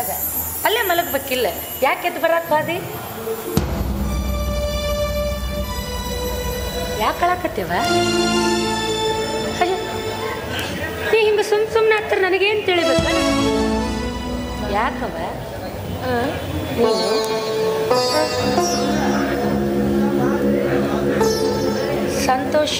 ಮನ್ಯಾಗ ಅಲ್ಲೇ ಮಲಗ್ಬೇಕಿಲ್ಲ ಯಾಕೆ ಎದ್ದು ಬರಕ್ ಬಾದಿ ಯಾಕೆ ಅಳಕತ್ತೇವ ಅಯ್ಯ ನೀ ಹಿಂಗೆ ಸುಮ್ ಸುಮ್ಮನೆ ಆಗ್ತಾರೆ ನನಗೇನು ತಿಳಿಬೇಕ ಯಾಕವ ಆ, ನೀನು ಸಂತೋಷ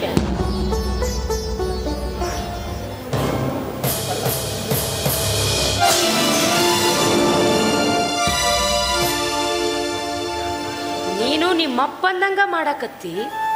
ನೀನು ನಿಮ್ಮಪ್ಪಂದಂಗ ಮಾಡಕತ್ತಿ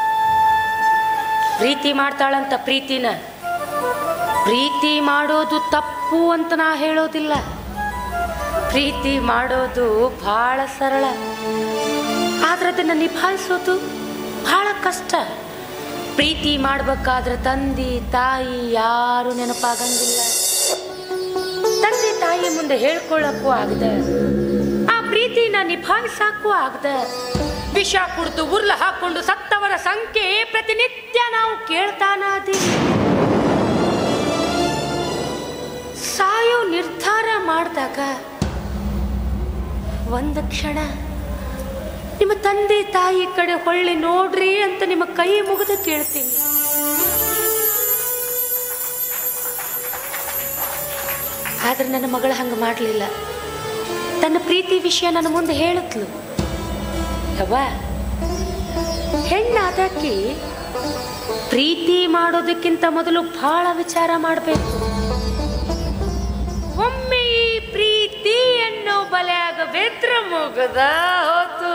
ಪ್ರೀತಿ ಮಾಡ್ತಾಳಂತ ಪ್ರೀತಿನ ಪ್ರೀತಿ ಮಾಡೋದು ತಪ್ಪು ಅಂತ ನಾ ಹೇಳೋದಿಲ್ಲ ಪ್ರೀತಿ ಮಾಡೋದು ಬಹಳ ಸರಳ ಆದ್ರೆ ಅದನ್ನ ನಿಭಾಯಿಸೋದು ಬಹಳ ಕಷ್ಟ ಪ್ರೀತಿ ಮಾಡ್ಬೇಕಾದ್ರೆ ತಂದೆ ತಾಯಿ ಯಾರು ನೆನಪಾಗಂಗಿಲ್ಲ ತಂದೆ ತಾಯಿ ಮುಂದೆ ಹೇಳ್ಕೊಳ್ಳಕ್ಕೂ ಆಗದ ಆ ಪ್ರೀತಿನ ನಿಭಾಯಿಸಕ್ಕೂ ಆಗದ ವಿಷ ಕುಡಿದು ಉರ್ಲ ಹಾಕೊಂಡು ಸತ್ತವರ ಸಂಖ್ಯೆ ಪ್ರತಿನಿತ್ಯ ನಾವು ಕೇಳ್ತಾನಾದೀವಿ ಸಾಯೋ ನಿರ್ಧಾರ ಮಾಡಿದಾಗ ಒಂದು ಕ್ಷಣ ನಿಮ್ಮ ತಂದೆ ತಾಯಿ ಕಡೆ ಹೊಳ್ಳಿ ನೋಡ್ರಿ ಅಂತ ನಿಮ್ಮ ಕೈ ಮುಗಿದು ಕೇಳ್ತೀನಿ ಆದ್ರೆ ನನ್ನ ಮಗಳು ಹಂಗೆ ಮಾಡಲಿಲ್ಲ ತನ್ನ ಪ್ರೀತಿ ವಿಷಯ ನನ್ನ ಮುಂದೆ ಹೇಳತ್ಲು ಯವ್ವ ಹೆಣ್ಣಾದಕ್ಕಿ ಪ್ರೀತಿ ಮಾಡೋದಕ್ಕಿಂತ ಮೊದಲು ಬಹಳ ವಿಚಾರ ಮಾಡಬೇಕು ಒಮ್ಮೆ ಈ ಪ್ರೀತಿ ಅನ್ನೋ ಬಲೆಯಾಗ ಬೆದ್ರ ಮುಗದ ಹೋತು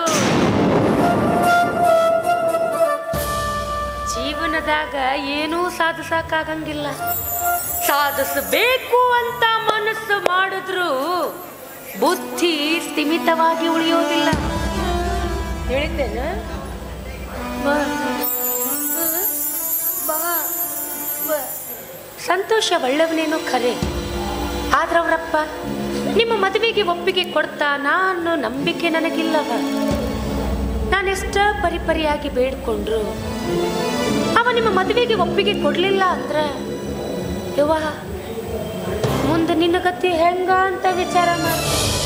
ಜೀವನದಾಗ ಏನೂ ಸಾಧಿಸಕ್ಕಾಗಂಗಿಲ್ಲ ಸಾಧಿಸಬೇಕು ಅಂತ ಮನಸ್ಸು ಮಾಡಿದ್ರು ಬುದ್ಧಿ ಸ್ಥಿಮಿತವಾಗಿ ಉಳಿಯೋದಿಲ್ಲ ಹೇಳಿದ್ದೇನೆ ಸಂತೋಷ ಒಳ್ಳೆಯವನೇನೋ ಖರೆ ಆದ್ರೆ ಅವರಪ್ಪ ನಿಮ್ಮ ಮದುವೆಗೆ ಒಪ್ಪಿಗೆ ಕೊಡ್ತಾನಾ ಅನ್ನೋ ನಂಬಿಕೆ ನನಗಿಲ್ಲವ ನಾನೆಷ್ಟ ಪರಿಪರಿಯಾಗಿ ಬೇಡ್ಕೊಂಡ್ರು ಅವ ನಿಮ್ಮ ಮದುವೆಗೆ ಒಪ್ಪಿಗೆ ಕೊಡ್ಲಿಲ್ಲ ಅಂದ್ರ ಯವ್ವ ಮುಂದೆ ನಿನ್ನ ಗತಿ ಹೆಂಗ ಅಂತ ವಿಚಾರ ಮಾಡಿ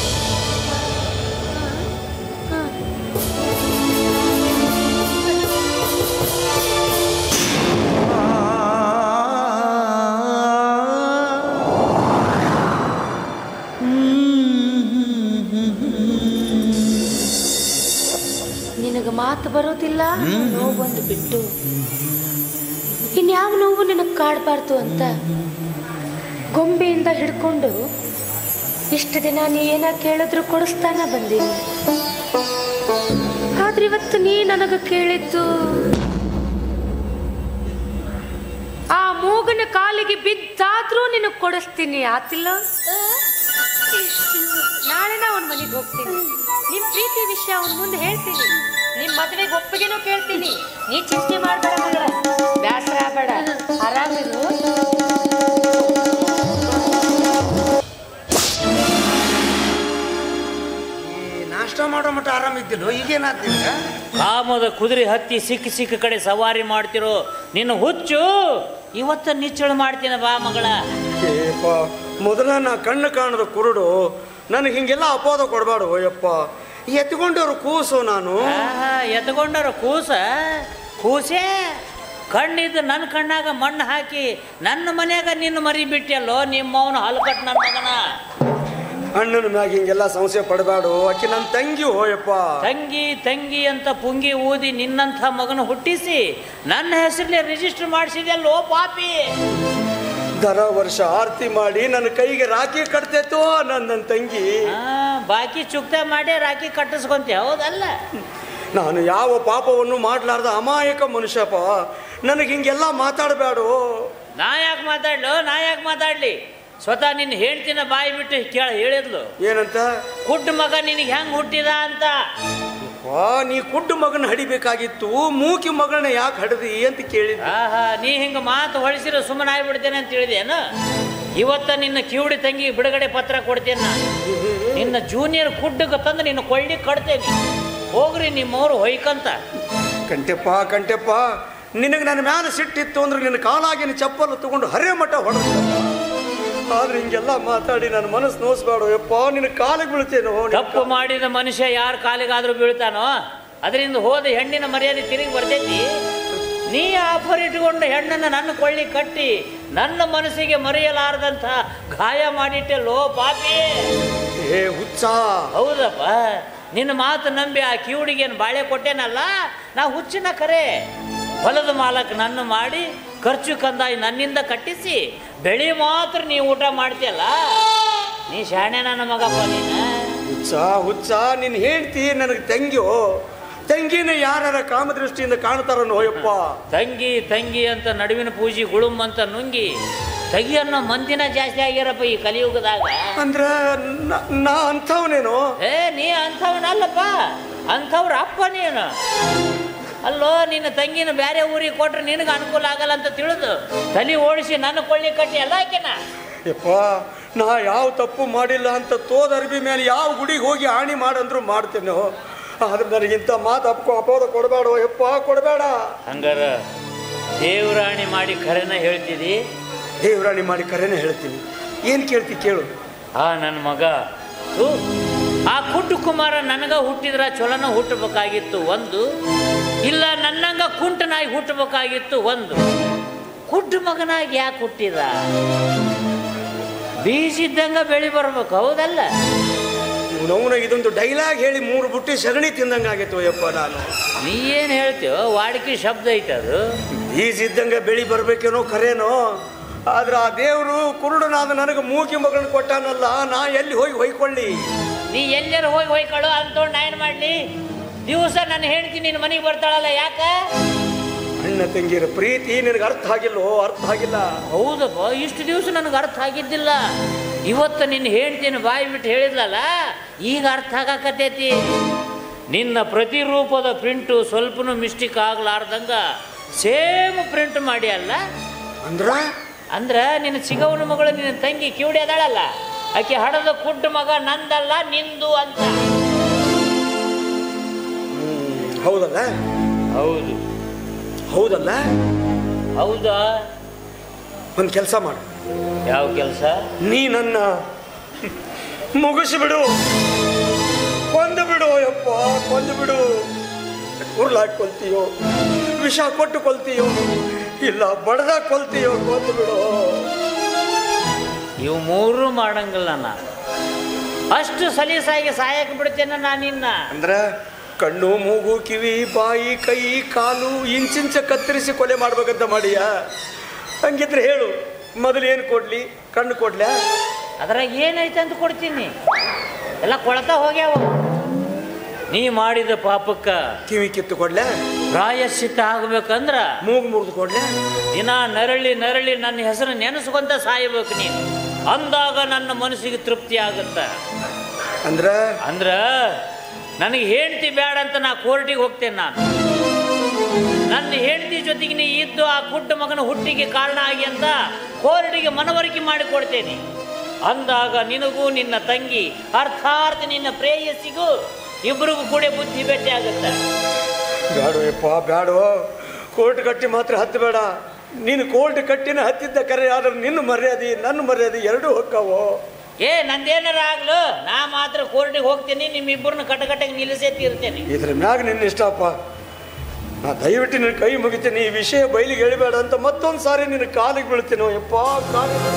ನಿನಗೆ ಮಾತು ಬರೋದಿಲ್ಲ ನೋವೊಂದು ಬಿಟ್ಟು ಇನ್ಯಾವ ನೋವು ನಿನಗೆ ಕಾಡಬಾರ್ದು ಅಂತ ಗೊಂಬೆಯಿಂದ ಹಿಡ್ಕೊಂಡು ಇಷ್ಟು ದಿನ ನೀ ಏನ ಕೇಳಿದ್ರು ಕೊಡಿಸ್ತಾನ ಬಂದೀನಿ ಆದ್ರೆ ಇವತ್ತು ನೀ ನನಗೆ ಕೇಳಿದ್ದು ಆ ಮೂಗನ ಕಾಲಿಗೆ ಬಿದ್ದಾದ್ರೂ ನಿನಗೆ ಕೊಡಿಸ್ತೀನಿ ಆತಿಲ್ಲ ನಾಳೆ ನಾ ಅವನ ಮನೆಗೆ ಹೋಗ್ತೀನಿ ನಿಮ್ ಪ್ರೀತಿ ವಿಷಯ ಅವನ ಮುಂದೆ ಹೇಳ್ತೀನಿ ನಿಮ್ ಮದ್ವೆಗೆ ಒಪ್ಪಿಗೆನೂ ಕೇಳ್ತೀನಿ ನೀ ಚಿಂತೆ ಮಾಡ್ಬೇಡ ಮಗಳ ಬ್ಯಾಸರ ಆಗ್ಬೇಡ ಆರಾಮಿರು ಈ ನಾಷ್ಟ ಮಾಡೋ ಮಟ್ಟ ಆರಾಮಿದ್ದಿಲ್ಲ ಈಗೇನಾಗ್ತಿಲ್ಲ ಕಾಮದ ಕುದುರೆ ಹತ್ತಿ ಸಿಕ್ಕ ಸಿಕ್ಕ ಕಡೆ ಸವಾರಿ ಮಾಡ್ತಿರೋ ನಿನ್ನ ಹುಚ್ಚು ಇವತ್ತ ನಿಚ್ಚಳು ಮಾಡ್ತೀನ ಬಾ ಮಗಳ ಏಪ್ಪ ಮೊದಲ ನಾ ಕಣ್ಣು ಕಾಣದ ಕುರುಡು ನನಗೆ ಹಿಂಗೆಲ್ಲ ಅಪವಾದ ಕೊಡಬಾರ್ದು ಯಪ್ಪ ಎತ್ಕೊಂಡವ್ರು ಕೂಸು ನಾನು ಆಹಾ, ಎತ್ಕೊಂಡರ ಕೂಸ ಕೂಸೆ ಕಣ್ಣಿದ್ದು ನನ್ನ ಕಣ್ಣಾಗ ಮಣ್ಣು ಹಾಕಿ ನನ್ನ ಮನ್ಯಾಗ ನಿನ್ನ ಮರಿ ಬಿಟ್ಟಿಯಲ್ಲೋ ನಿಮ್ಮವನು ಹಲ್ಕಟ್ ನನ್ನ ಮಗನ ಅಣ್ಣನ ಮ್ಯಾಗ ಹಿಂಗೆಲ್ಲ ಸಂಶಯ ಪಡಬಾರ್ದು ಆಕಿ ನನ್ನ ತಂಗಿ ಹೋಯಪ್ಪ ತಂಗಿ ತಂಗಿ ಅಂತ ಪುಂಗಿ ಊದಿ ನಿನ್ನಂಥ ಮಗನ ಹುಟ್ಟಿಸಿ ನನ್ನ ಹೆಸರಲ್ಲೇ ರಿಜಿಸ್ಟರ್ ಮಾಡಿಸಿದೆಲ್ಲೋ ಪಾಪಿ ದರ ವರ್ಷ ಆರತಿ ಮಾಡಿ ನನ್ನ ಕೈಗೆ ರಾಖಿ ಕಟ್ತೈತೋ ನನ್ನ ನನ್ನ ತಂಗಿ ಆ, ಬಾಕಿ ಚುಕ್ತ ಮಾಡಿ ರಾಕಿ ಕಟ್ಟಿಸ್ಕೊಂತಿ ಹೌದಲ್ಲ ನಾನು ಯಾವ ಪಾಪವನ್ನು ಮಾಡ್ಲಾರ್ದ ಅಮಾಯಕ ಮನುಷ್ಯಪ್ಪ ನನಗೆ ಹಿಂಗೆಲ್ಲ ಮಾತಾಡಬೇಡು ನಾ ಯಾಕೆ ಮಾತಾಡ್ಲು ನಾ ಯಾಕೆ ಮಾತಾಡ್ಲಿ ಸ್ವತಃ ನಿನ್ನ ಹೇಳ್ತಿನ ಬಾಯಿ ಬಿಟ್ಟು ಕೇಳ ಹೇಳಿದ್ಲು ಏನಂತ ಕುಡ್ಡ ಮಗ ನಿನಗೆ ಹೆಂಗ್ ಹುಟ್ಟಿದ ಅಂತ ವಾ ನೀ ಕುಡ್ಡು ಮಗನ ಹಡಿಬೇಕಾಗಿತ್ತು ಮೂಕಿ ಮಗಳನ್ನ ಯಾಕೆ ಹಡದಿ ಅಂತ ಕೇಳಿದ್ದೆ ಆಹಾ ನೀ ಹಿಂಗ ಮಾತು ಹೊಳಿಸಿರೋ ಸುಮ್ಮನೆ ಆಗ್ಬಿಡ್ತೇನೆ ಅಂತ ಹೇಳಿದೇನು ಇವತ್ತ ನಿನ್ನ ಕಿವುಡಿ ತಂಗಿ ಬಿಡುಗಡೆ ಪತ್ರ ಕೊಡ್ತೇನೆ ನಾ ನಿನ್ನ ಜೂನಿಯರ್ ಕುಡ್ಡಗ ತಂದು ನಿನ್ನ ಕೊಳ್ಳಿ ಕಡ್ತೇನೆ ಹೋಗ್ರಿ ನಿಮ್ಮವ್ರು ಹೊಯ್ಕಂತ ಕಂಟೆಪ್ಪ ಕಂಟೆಪ್ಪ ನಿನಗೆ ನನ್ನ ಮ್ಯಾಲ ಸಿಟ್ಟಿತ್ತು ಅಂದ್ರೆ ನಿನ್ನ ಕಾಲಾಗಿನ ಚಪ್ಪಲು ತಗೊಂಡು ಹರೇ ಮಠ ಹೊಡೆದ ಆದ್ರೆ ಹಿಂಗೆಲ್ಲ ಮಾತಾಡಿ ನನ್ನ ಮನಸ್ಸು ನೋಸ್ಬೇಡ ಯಪ್ಪ ನಿನ್ನ ಕಾಲಿಗೆ ಬೀಳ್ತೇನೋ ನಿನ್ನ ತಪ್ಪು ಮಾಡಿದ ಮನುಷ್ಯ ಯಾರ ಕಾಲಿಗಾದ್ರೂ ಬೀಳ್ತಾನೋ ಅದರಿಂದ ಹೋದ ಹೆಣ್ಣಿನ ಮರ್ಯಾದೆ ತಿರುಗಿ ಬರ್ತೈತಿ ನೀ ಆಫರ್ ಇಟ್ಕೊಂಡು ಹೆಣ್ಣನ್ನು ನನ್ನ ಕೊಳ್ಳಿ ಕಟ್ಟಿ ನನ್ನ ಮನಸ್ಸಿಗೆ ಮರೆಯಲಾರದಂಥ ಗಾಯ ಮಾಡಿಟ್ಟೆ ಲೋ ಪಾಪಿ ಏ ಹುಚ್ಚ ಹೌದಪ್ಪ ನಿನ್ನ ಮಾತು ನಂಬಿ ಆ ಕಿವುಡಿಗೇನು ಬಾಳೆ ಕೊಟ್ಟೇನಲ್ಲ ನಾ ಹುಚ್ಚಿನ ಕರೆ ಹೊಲದ ಮಾಲಕ್ ನನ್ನ ಮಾಡಿ ಖರ್ಚು ಕಂದಾಯ ನನ್ನಿಂದ ಕಟ್ಟಿಸಿ ಬೆಳಿ ಮಾತ್ರ ನೀವು ಊಟ ಮಾಡ್ತೀಯಲ್ಲ ನೀ ಶಾಣೆ ನನ್ನ ಮಗಪ್ಪ ನೀನು ಹುಚ್ಚ ಹುಚ್ಚ ನಿನ್ ಹೇಳ್ತಿ ನನಗೆ ತಂಗಿಯೋ ತಂಗಿನ ಯಾರ ಕಾಮದೃಷ್ಟಿಯಿಂದ ಕಾಣ್ತಾರನೋ ಯಪ್ಪ ತಂಗಿ ತಂಗಿ ಅಂತ ನಡುವಿನ ಪೂಜೆ ಗುಳುಮ್ ಅಂತ ನುಂಗಿ ತಗಿ ಅನ್ನೋ ಮಂದಿನ ಜಾಸ್ತಿ ಆಗ್ಯಾರಪ್ಪ ಈ ಕಲಿಯುಗದಾಗ ಅಂದ್ರ ನ- ನಾ ಅಂಥವನೇನೋ ಏ ನೀ ಅಂಥವನಲ್ಲಪ್ಪ ಅಂಥವ್ರ ಅಪ್ಪ ನೀನು ಅಲ್ಲೋ ನಿನ್ನ ತಂಗಿನ ಬೇರೆ ಊರಿಗೆ ಕೊಟ್ರೆ ನಿನಗೆ ಅನುಕೂಲ ಆಗಲ್ಲ ಅಂತ ತಿಳಿದು ತಲೆ ಓಡಿಸಿ ನನ್ನ ಕೊಳ್ಳಿ ಕಟ್ಟಿ ಎಲ್ಲ ಆಕೆನ ಯಪ್ಪ ನಾ ಯಾವ ತಪ್ಪು ಮಾಡಿಲ್ಲ ಅಂತ ತೋದ ಅರ್ಬಿ ಮೇಲೆ ಯಾವ ಗುಡಿಗೆ ಹೋಗಿ ಹಾನಿ ಮಾಡಂದ್ರು ಮಾಡ್ತೇನೋ ಆದ್ರೆ ನನಗಿಂತ ಮಾತು ಅಪ್ಕೋ ಅಪೋದ ಕೊಡಬೇಡ ಯಪ್ಪ ಕೊಡಬೇಡ ಹಂಗಾರ ದೇವರಾಣಿ ಮಾಡಿ ಖರೇನ ಹೇಳ್ತಿದಿ ದೇವರಾಣಿ ಮಾಡಿ ಕರೆನೇ ಹೇಳ್ತೀನಿ ಏನು ಕೇಳ್ತಿ ಕೇಳು ಆ ನನ್ನ ಮಗ ಥು, ಆ ಕುಟ್ಟು ಕುಮಾರ ನನಗ ಹುಟ್ಟಿದ್ರ ಚೊಲನ ಹುಟ್ಟಬೇಕಾಗಿತ್ತು ಒಂದು ಇಲ್ಲ ನನ್ನಂಗ ಕುಂಟನಾಗಿ ಹುಟ್ಟಬೇಕಾಗಿತ್ತು ಒಂದು ಕುಟ್ಟು ಮಗನಾಗಿ ಯಾಕೆ ಹುಟ್ಟಿದ ಬೀಸಿದ್ದಂಗ ಬೆಳಿ ಬರ್ಬೇಕು ಹೌದಲ್ಲ ಅವನ ಇದೊಂದು ಡೈಲಾಗ್ ಹೇಳಿ ಮೂರು ಬುಟ್ಟಿ ಸಗಣಿ ತಿಂದಂಗೆ ಆಗೈತು ಯಪ್ಪ ನಾನು ನೀ ಏನು ಹೇಳ್ತೀಯೋ ವಾಡಿಕೆ ಶಬ್ದ ಐತೆ ಅದು ಈಸಿದ್ದಂಗೆ ಬೆಳಿ ಬರ್ಬೇಕೇನೋ ಕರೇನೋ ಆದ್ರೆ ಆ ದೇವರು ಕುರುಡನಾದ ನನಗೆ ಮೂಗಿ ಮಗಳನ್ನ ಕೊಟ್ಟಾನಲ್ಲ ನಾ ಎಲ್ಲಿ ಹೋಗಿ ಹೊಯ್ಕೊಳ್ಳಿ ನೀ ಎಲ್ಲರ ಹೋಗಿ ಹೋಯ್ಕೊಳ್ಳು ಅಂತೋಡ್ ನಾ ಏನು ಮಾಡಲಿ ದಿವಸ ನನ್ನ ಹೆಂಡತಿ ನಿನ್ನ ಮನೆಗೆ ಬರ್ತಾಳಲ್ಲ ಯಾಕ ಅಣ್ಣ ತಂಗಿರ ಪ್ರೀತಿ ನಿನಗೆ ಅರ್ಥ ಆಗಿಲ್ಲೋ ಅರ್ಥ ಆಗಿಲ್ಲ ಹೌದಪ್ಪ ಇಷ್ಟು ದಿವಸ ನನಗೆ ಅರ್ಥ ಆಗಿದ್ದಿಲ್ಲ ಇವತ್ತು ನಿನ್ನ ಹೇಳ್ತೀನಿ ಬಾಯಿ ಬಿಟ್ಟು ಹೇಳಿದ್ಲಲ್ಲ ಈಗ ಅರ್ಥ ಆಗಾಕತೈತಿ ನಿನ್ನ ಪ್ರತಿರೂಪದ ಪ್ರಿಂಟು ಸ್ವಲ್ಪನೂ ಮಿಸ್ಟೇಕ್ ಆಗ್ಲಾರ್ದಂಗ ಸೇಮ್ ಪ್ರಿಂಟ್ ಮಾಡಿ ಅಲ್ಲ ಅಂದ್ರ ಅಂದ್ರೆ ನಿನ್ನ ಚಿಗವನ ಮಗಳು ನಿನ್ನ ತಂಗಿ ಕಿವಿಡಿ ಅದಾಳಲ್ಲ ಆಕೆ ಹಡದ ಕುಡ್ಡ ಮಗ ನಂದಲ್ಲ ನಿಂದು ಅಂತ ಹೌದಲ್ಲ ಹೌದು ಹೌದಲ್ಲ ಹೌದಾ ಒಂದು ಕೆಲಸ ಮಾಡು ಯಾವ ಕೆಲಸ ನೀ ನನ್ನ ಮುಗಿಸಿ ಬಿಡು ಕೊಂದು ಬಿಡು ಯಪ್ಪ ಕೊಂದು ಬಿಡು ಉರ್ಲಾಕ್ ಕೊಲ್ತೀಯೋ ವಿಷ ಕೊಟ್ಟು ಕೊಲ್ತೀಯೋ ಇಲ್ಲ ಬಡದ ಕೊಲ್ತೀಯೋ ಕೊಂದು ಬಿಡು ಇವು ಮೂರು ಮಾಡಂಗಿಲ್ಲ ನಾ ಅಷ್ಟು ಸಲೀಸಾಗಿ ಸಾಯಕ್ಕೆ ಬಿಡ್ತೇನೆ ನಾನು ನಿನ್ನ ಅಂದ್ರ ಕಣ್ಣು ಮೂಗು ಕಿವಿ ಬಾಯಿ ಕೈ ಕಾಲು ಇಂಚಿಂಚ ಕತ್ತರಿಸಿ ಕೊಲೆ ಮಾಡ್ಬೇಕಂತ ಮಾಡಿಯಾ ಹಂಗಿದ್ರೆ ಹೇಳು ಮೊದಲು ಏನು ಕೊಡ್ಲಿ ಕಣ್ಣು ಕೊಡ್ಲ್ಯಾ ಅದ್ರಾಗ ಏನೈತೆ ಅಂತ ಕೊಡ್ತೀನಿ ಎಲ್ಲ ಕೊಳ್ತಾ ಹೋಗ್ಯಾವ ನೀ ಮಾಡಿದ ಪಾಪಕ್ಕ ಕಿವಿ ಕಿತ್ತು ಕೊಡ್ಲ್ಯಾ ಪ್ರಾಯಶ್ಚಿತ್ತ ಆಗ್ಬೇಕಂದ್ರ ಮೂಗು ಮುರಿದು ಕೊಡ್ಲ್ಯಾ ದಿನ ನರಳಿ ನರಳಿ ನನ್ನ ಹೆಸರು ನೆನೆಸ್ಕೊಂತ ಸಾಯಬೇಕು ನೀನು ಅಂದಾಗ ನನ್ನ ಮನಸ್ಸಿಗೆ ತೃಪ್ತಿ ಆಗುತ್ತ ಅಂದ್ರ ಅಂದ್ರ ನನಗೆ ಹೆಂಡತಿ ಬೇಡ ಅಂತ ನಾ ಕೋರ್ಟಿಗೆ ಹೋಗ್ತೇನೆ ನಾನು ನನ್ನ ಹೆಂಡತಿ ಜೊತೆಗೆ ನೀ ಇದ್ದು ಆ ಕುಡ್ಡ ಮಗನ ಹುಟ್ಟಿಗೆ ಕಾರಣ ಆಗಿ ಅಂತ ಕೋರ್ಟಿಗೆ ಮನವರಿಕೆ ಮಾಡಿಕೊಡ್ತೇನೆ ಅಂದಾಗ ನಿನಗೂ ನಿನ್ನ ತಂಗಿ ಅರ್ಥಾತ್ ನಿನ್ನ ಪ್ರೇಯಸಿಗೂ ಇಬ್ಬರಿಗೂ ಕೂಡ ಬುದ್ಧಿ ಭೇಟಿ ಆಗುತ್ತೆ ಬ್ಯಾಡೋ ಯಪ್ಪ ಬ್ಯಾಡೋ ಕೋರ್ಟ್ ಕಟ್ಟಿ ಮಾತ್ರ ಹತ್ತಬೇಡ ನೀನು ಕೋರ್ಟ್ ಕಟ್ಟಿನ ಹತ್ತಿದ್ದ ಕರೆ ಆದ್ರೆ ನಿನ್ನ ಮರ್ಯಾದೆ ನನ್ನ ಮರ್ಯಾದೆ ಎರಡೂ ಹೊಕ್ಕಾವೋ ಏ ನಂದೇನಾರ ಆಗ್ಲು ನಾ ಮಾತ್ರ ಕೋರ್ಟಿಗೆ ಹೋಗ್ತೀನಿ ನಿಮ್ಮಿಬ್ಬರನ್ನ ಕಟಕಟಗೆ ನಿಲ್ಲಿಸೇ ಇರ್ತೇನೆ ಇದ್ರ ಮ್ಯಾಗ ನಿನ್ನ ಇಷ್ಟಪ್ಪ ನಾ ದಯವಿಟ್ಟು ನಿನ್ನ ಕೈ ಮುಗಿತೀನಿ ಈ ವಿಷಯ ಬಯಲಿಗೆ ಎಳಿಬೇಡ ಅಂತ ಮತ್ತೊಂದು ಸಾರಿ ನಿನ್ನ ಕಾಲಿಗೆ ಬೀಳ್ತೀನೋ ಯಪ್ಪ ಕಾಲಿಗೆ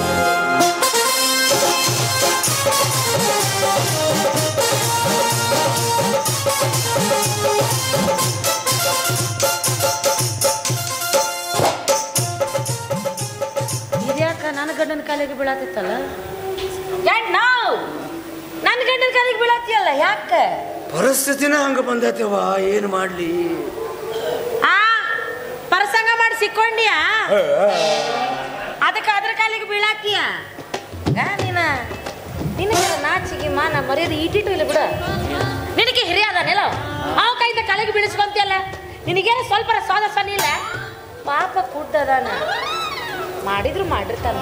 ಇದ್ಯಾಕ ನನ್ನ ಗಂಡನ ಕಾಲಿಗೆ ಬೀಳತ್ತಿತ್ತಲ್ಲ ಯಾಕೆ ನಾವು ನನ್ನ ಗಂಡನ ಕಾಲಿಗೆ ಬೀಳತ್ತಿಯಲ್ಲ ಯಾಕೆ ಪರಿಸ್ಥಿತಿನ ಹಂಗ ಬಂದೈತವ ಏನು ಮಾಡ್ಲಿ ಆ ಪರಸಂಗ ಮಾಡಿ ಸಿಕ್ಕೊಂಡಿಯಾ ಅದಕ್ಕೆ ಅದ್ರ ಕಾಲಿಗೆ ಬೀಳಾಕಿಯ ಆ, ನೀನ ನಿನಗೆ ನಾಚಿಗೆ ಮಾನ ಮರ್ಯಾದೆ ಈಟಿಟು ಇಲ್ಲ ಬಿಡ ನಿನಗೆ ಹಿರಿಯ ಅದಾನೆಲ್ಲ ಅವ ಕೈಯಿಂದ ಕಾಲಿಗೆ ಬೀಳಿಸ್ಕೊಂತಿಯಲ್ಲ ನಿನಗೇನು ಸ್ವಲ್ಪ ಸ್ವಾದ ಸನಿ ಇಲ್ಲ ಪಾಪ ಕುಡ್ಡದಾನ ಮಾಡಿದ್ರು ಮಾಡಿರ್ತಾನ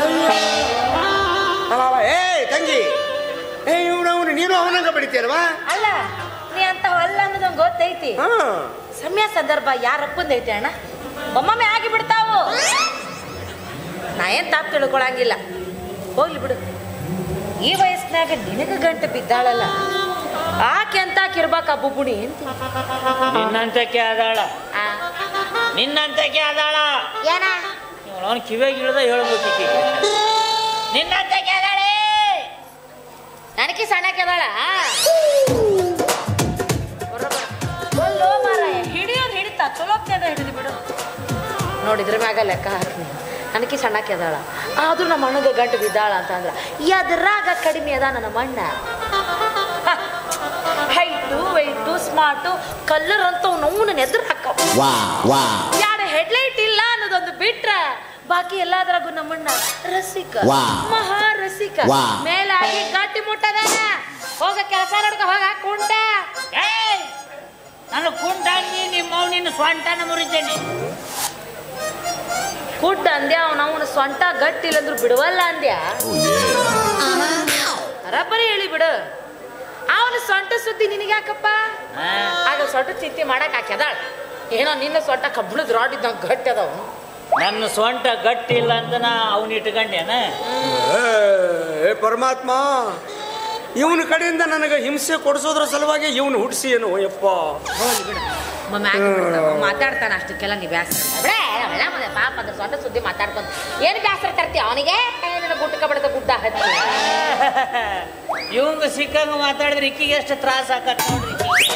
ಏ ತಂಗಿ ಏ ಇವನು ಅವನು ನೀನು ಅವನಂಗ ಬಡಿತೀಯಲ್ವಾ ಅಲ್ಲ ನೀ ಅಂತ ಅಲ್ಲ ಅನ್ನೋದು ಗೊತ್ತೈತಿ ಹಾ ಸಮಯ ಸಂದರ್ಭ ಯಾರಪ್ಪಂದೈತಿ ಅಣ್ಣ ಒಮ್ಮೊಮ್ಮೆ ಆಗಿ ಬಿಡ್ತಾವು ನಾ ಏನ್ ತಪ್ಪು ತಿಳ್ಕೊಳಂಗಿಲ್ಲ ಹೋಗ್ಲಿ ಬಿಡು ಈ ವಯಸ್ಸಿನಾಗ ನಿನಗ ಗಂಟೆ ಬಿದ್ದಾಳಲ್ಲ ಆಕೆ ಅಂತ ಕಿರ್ಬಾಕ ಬುಬುಣಿ ಅಂತ ನಿನ್ನಂತಕ್ಕೆ ಆದಾಳ ಆ, ನಿನ್ನಂತಕ್ಕೆ ಆದಾಳ ಏನ ಅವನು ಕಿವಿಯಾಗಿ ಇಳ್ದ ಹೇಳ್ಬೇಕೀಗ ನಿನ್ನಂತಕ್ಕೆ ಆದಾಳೆ ನನಗೆ ಸಣ್ಣಕ್ಕೆದಾಳ ಅಲ್ಲೋ ಮಾರಾಯ ಹಿಡಿಯೋದು ಹಿಡಿತಾ ಚಲೋಕ್ನೆದ ಹಿಡಿದು ಬಿಡು ನೋಡಿದ್ರ ಮ್ಯಾಗ ಲೆಕ್ಕ ಹಾಕಿ ನನಗೆ ಸಣ್ಣಕ್ಕೆದಾಳ ಆದ್ರೂ ನಮ್ಮ ಅಣ್ಣಗೆ ಗಂಟು ಬಿದ್ದಾಳ ಅಂತ ಅಂದ್ರ ಎದ್ರಾಗ ಕಡಿಮೆ ಅದ ನನ್ನ ಮಣ್ಣ ಹೈಟು ವೈಟು ಸ್ಮಾರ್ಟು ಕಲ್ಲರ್ ಅಂತ ನೋವು ಎದುರು ಹಾಕವು ಯಾರ ಹೆಡ್ಲೈಟ್ ಇಲ್ಲ ಅನ್ನೋದೊಂದು ಬಿಟ್ರ ಬಾಕಿ ಎಲ್ಲಾದ್ರಾಗೂ ನಮ್ಮಣ್ಣ ರಸಿಕ ಮಹಾ ರಸಿಕ ಮೇಲಾಗಿ ಗಟ್ಟಿ ಮುಟ್ಟದಾನ ಹೋಗ ಕೆಲಸ ನೋಡ್ಕ ಹೋಗ ಕುಂಟ ಏಯ್ ನಾನು ಕುಂಟಾಗಿ ನಿಮ್ಮ ನಿನ್ನ ಸ್ವಂಟನ ಮುರಿತೇನೆ ಕುಡ್ಡ ಅಂದ್ಯ ಅವನ ಅವನ ಸೊಂಟ ಗಟ್ಟಿಲ್ಲ ಅಂದ್ರು ಬಿಡುವಲ್ಲ ಅಂದ್ಯ ಬರಬರಿ ಹೇಳಿ ಬಿಡು ಅವನ ಸೊಂಟ ಸುದ್ದಿ ನಿನಗ್ಯಾಕಪ್ಪ ಆ, ಆಗ ಸೊಂಟ ಚಿಂತೆ ಮಾಡಕ್ ಹಾಕ್ಯದಾಳ ಏನೋ ನಿನ್ನ ಸೊಂಟ ಕಬ್ಬಣದ ರಾಡ್ ಇದ್ದಂಗ ಗಟ್ಟಿ ಅದಾವ ನನ್ನ ಸ್ವಂಟ ಗಟ್ಟಿ ಇಲ್ಲ ಅಂತ ನಾ ಅವನ್ ಇಟ್ಕೊಂಡೇನ ಏ, ಏ ಪರಮಾತ್ಮ ಇವನ ಕಡೆಯಿಂದ ನನಗೆ ಹಿಂಸೆ ಕೊಡಿಸೋದ್ರ ಸಲುವಾಗಿ ಇವನು ಹುಟ್ಟಿಸಿ ಏನು ಯಪ್ಪ ಮಾತಾಡ್ತಾನ ಅಷ್ಟಕ್ಕೆಲ್ಲ ನೀ ಬ್ಯಾಸ ಪಾಪ ಅದ್ರ ಸೊಂಟ ಸುದ್ದಿ ಮಾತಾಡ್ಕೊಂತ ಏನ್ ಬ್ಯಾಸರ ತರ್ತಿ ಅವನಿಗೆ ಗುಟ್ಟಕ ಬಡದ ಗುಡ್ಡ ಹತ್ತಿ ಇವಂಗ ಸಿಕ್ಕಂಗ ಮಾತಾಡಿದ್ರೆ ಇಕ್ಕಿಗೆ ಎಷ್ಟು ತ್ರಾಸ ಆಕತ್ ನೋಡ್ರಿ ಈಕಿಗೆ.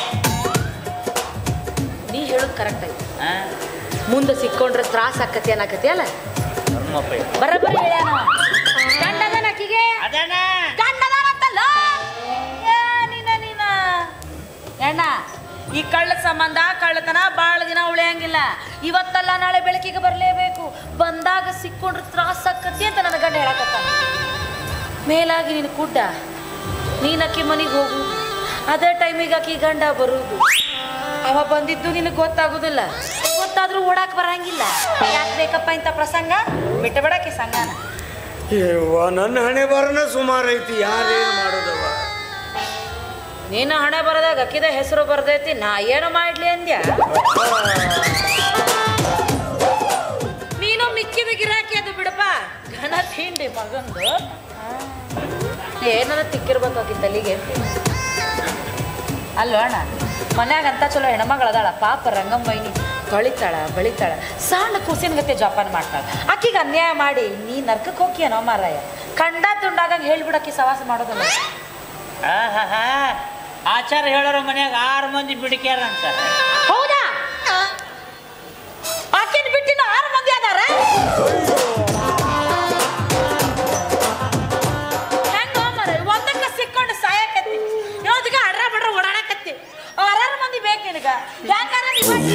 ನೀ ಹೇಳೋದು ಕರೆಕ್ಟ್ ಐತಿ ಆ, ಮುಂದೆ ಸಿಕ್ಕೊಂಡ್ರೆ ತ್ರಾಸ ಆಕತಿ ಅನ್ನಕತಿ ಅಲ್ಲ ಧರ್ಮಪ್ಪ ಇದು. ಬರಬರಿ ಹೇಳ್ಯಾನ ಗಂಡದನ ಅಕ್ಕಿಗೆ ಅದಾನ ಗಂಡದಾನಂತಲ್ಲ ನೀನ ನೀನ ಎಣ್ಣ ಈ ಕಳ್ಳ ಸಂಬಂಧ ಕಳ್ಳತನ ಬಾಳ ದಿನ ಉಳಿಯಂಗಿಲ್ಲ ಇವತ್ತಲ್ಲ ನಾಳೆ ಬೆಳಕಿಗೆ ಬರಲೇಬೇಕು ಬಂದಾಗ ಸಿಕ್ಕೊಂಡ್ರೆ ತ್ರಾಸ ಆಕತಿ ಅಂತ ನನ್ನ ಗಂಡ ಹೇಳಕತ್ತಾನ ಮೇಲಾಗಿ ನೀನು ಕುಡ್ಡ ನೀನ್ ಅಕ್ಕಿ ಮನೆಗೆ ಹೋಗು ಅದೇ ಟೈಮಿಗೆ ಅಕ್ಕಿ ಗಂಡ ಬರುವುದು ಅವ ಬಂದಿದ್ದು ನಿನಗೆ ಗೊತ್ತಾಗುದಿಲ್ಲ ಗೊತ್ತಾದ್ರೂ ಓಡಾಕ್ ಬರಂಗಿಲ್ಲ ಯಾಕೆ ಬೇಕಪ್ಪ ಇಂಥ ಪ್ರಸಂಗ ಬಿಟ್ಟ ಬಿಡಕ್ಕೆ ಸಂಗನ ಯವ್ವ ನನ್ನ ಹಣೆ ಬರನ ಸುಮಾರು ಐತಿ ಯಾರೇನು ಮಾಡೋದವ ನೀನು ಹಣೆ ಬರದಾಗ ಅಕ್ಕಿದ ಹೆಸರು ಬರ್ದೈತಿ ನಾ ಏನು ಮಾಡ್ಲಿ ಅಂದ್ಯ ನೀನು ಮಿಕ್ಕಿದ ಗಿರಾಕಿ ಅದು ಬಿಡಪ್ಪ ಗಣ ತಿಂಡಿ ಮಗಂದು ಏನಾರ ತಿಕ್ಕಿರ್ಬೇಕಾಗಿತ್ತು ಅಲ್ಲಿಗೆ ಅಲ್ವ ಅಣ್ಣ ಮನ್ಯಾಗ ಅಂತ ಚಲೋ ಹೆಣ್ಮಗಳದಾಳ ಪಾಪ ರಂಗಮ್ಮಯ್ಯನಿ ತೊಳಿತಾಳ ಬೆಳಿತಾಳ ಸಣ್ಣ ಕೂಸಿನ ಗತೆ ಜೋಪಾನ ಮಾಡ್ತಾಳ ಆಕಿಗೆ ಅನ್ಯಾಯ ಮಾಡಿ ನೀ ನರ್ಕಕ್ಕೆ ಹೋಗ್ಯನೋ ಮಾರಾಯ ಕಂಡ ತುಂಡಾಗ ಹೇಳ್ಬಿಡಕ್ಕಿ ಸವಾಸ ಮಾಡೋದಲ್ಲ ಆಹಾಹಾ. ಆಚಾರ ಹೇಳೋರ ಮನ್ಯಾಗ ಆರು ಮಂದಿ ಬಿಡಿಕ್ಯಾರ ಅಂತ ಹೌದಾ ಆಕೆನ್ ಬಿಟ್ಟಿನ ಆರು ಮಂದಿ ಅದಾರ ಹೆಂಗ ಮಾರ್ರೆ, ಒಂದಕ್ಕ ಸಿಕ್ಕೊಂಡು ಸಾಯಕತ್ತಿ ಯಾವ್ದಕ್ಕ ಅಡ್ರ ಬಡ್ರ ಓಡಾಡಕತ್ತಿ ಆರಾರು ಮಂದಿ ಬೇಕು ನಿನಗ ಯಾಕಾರ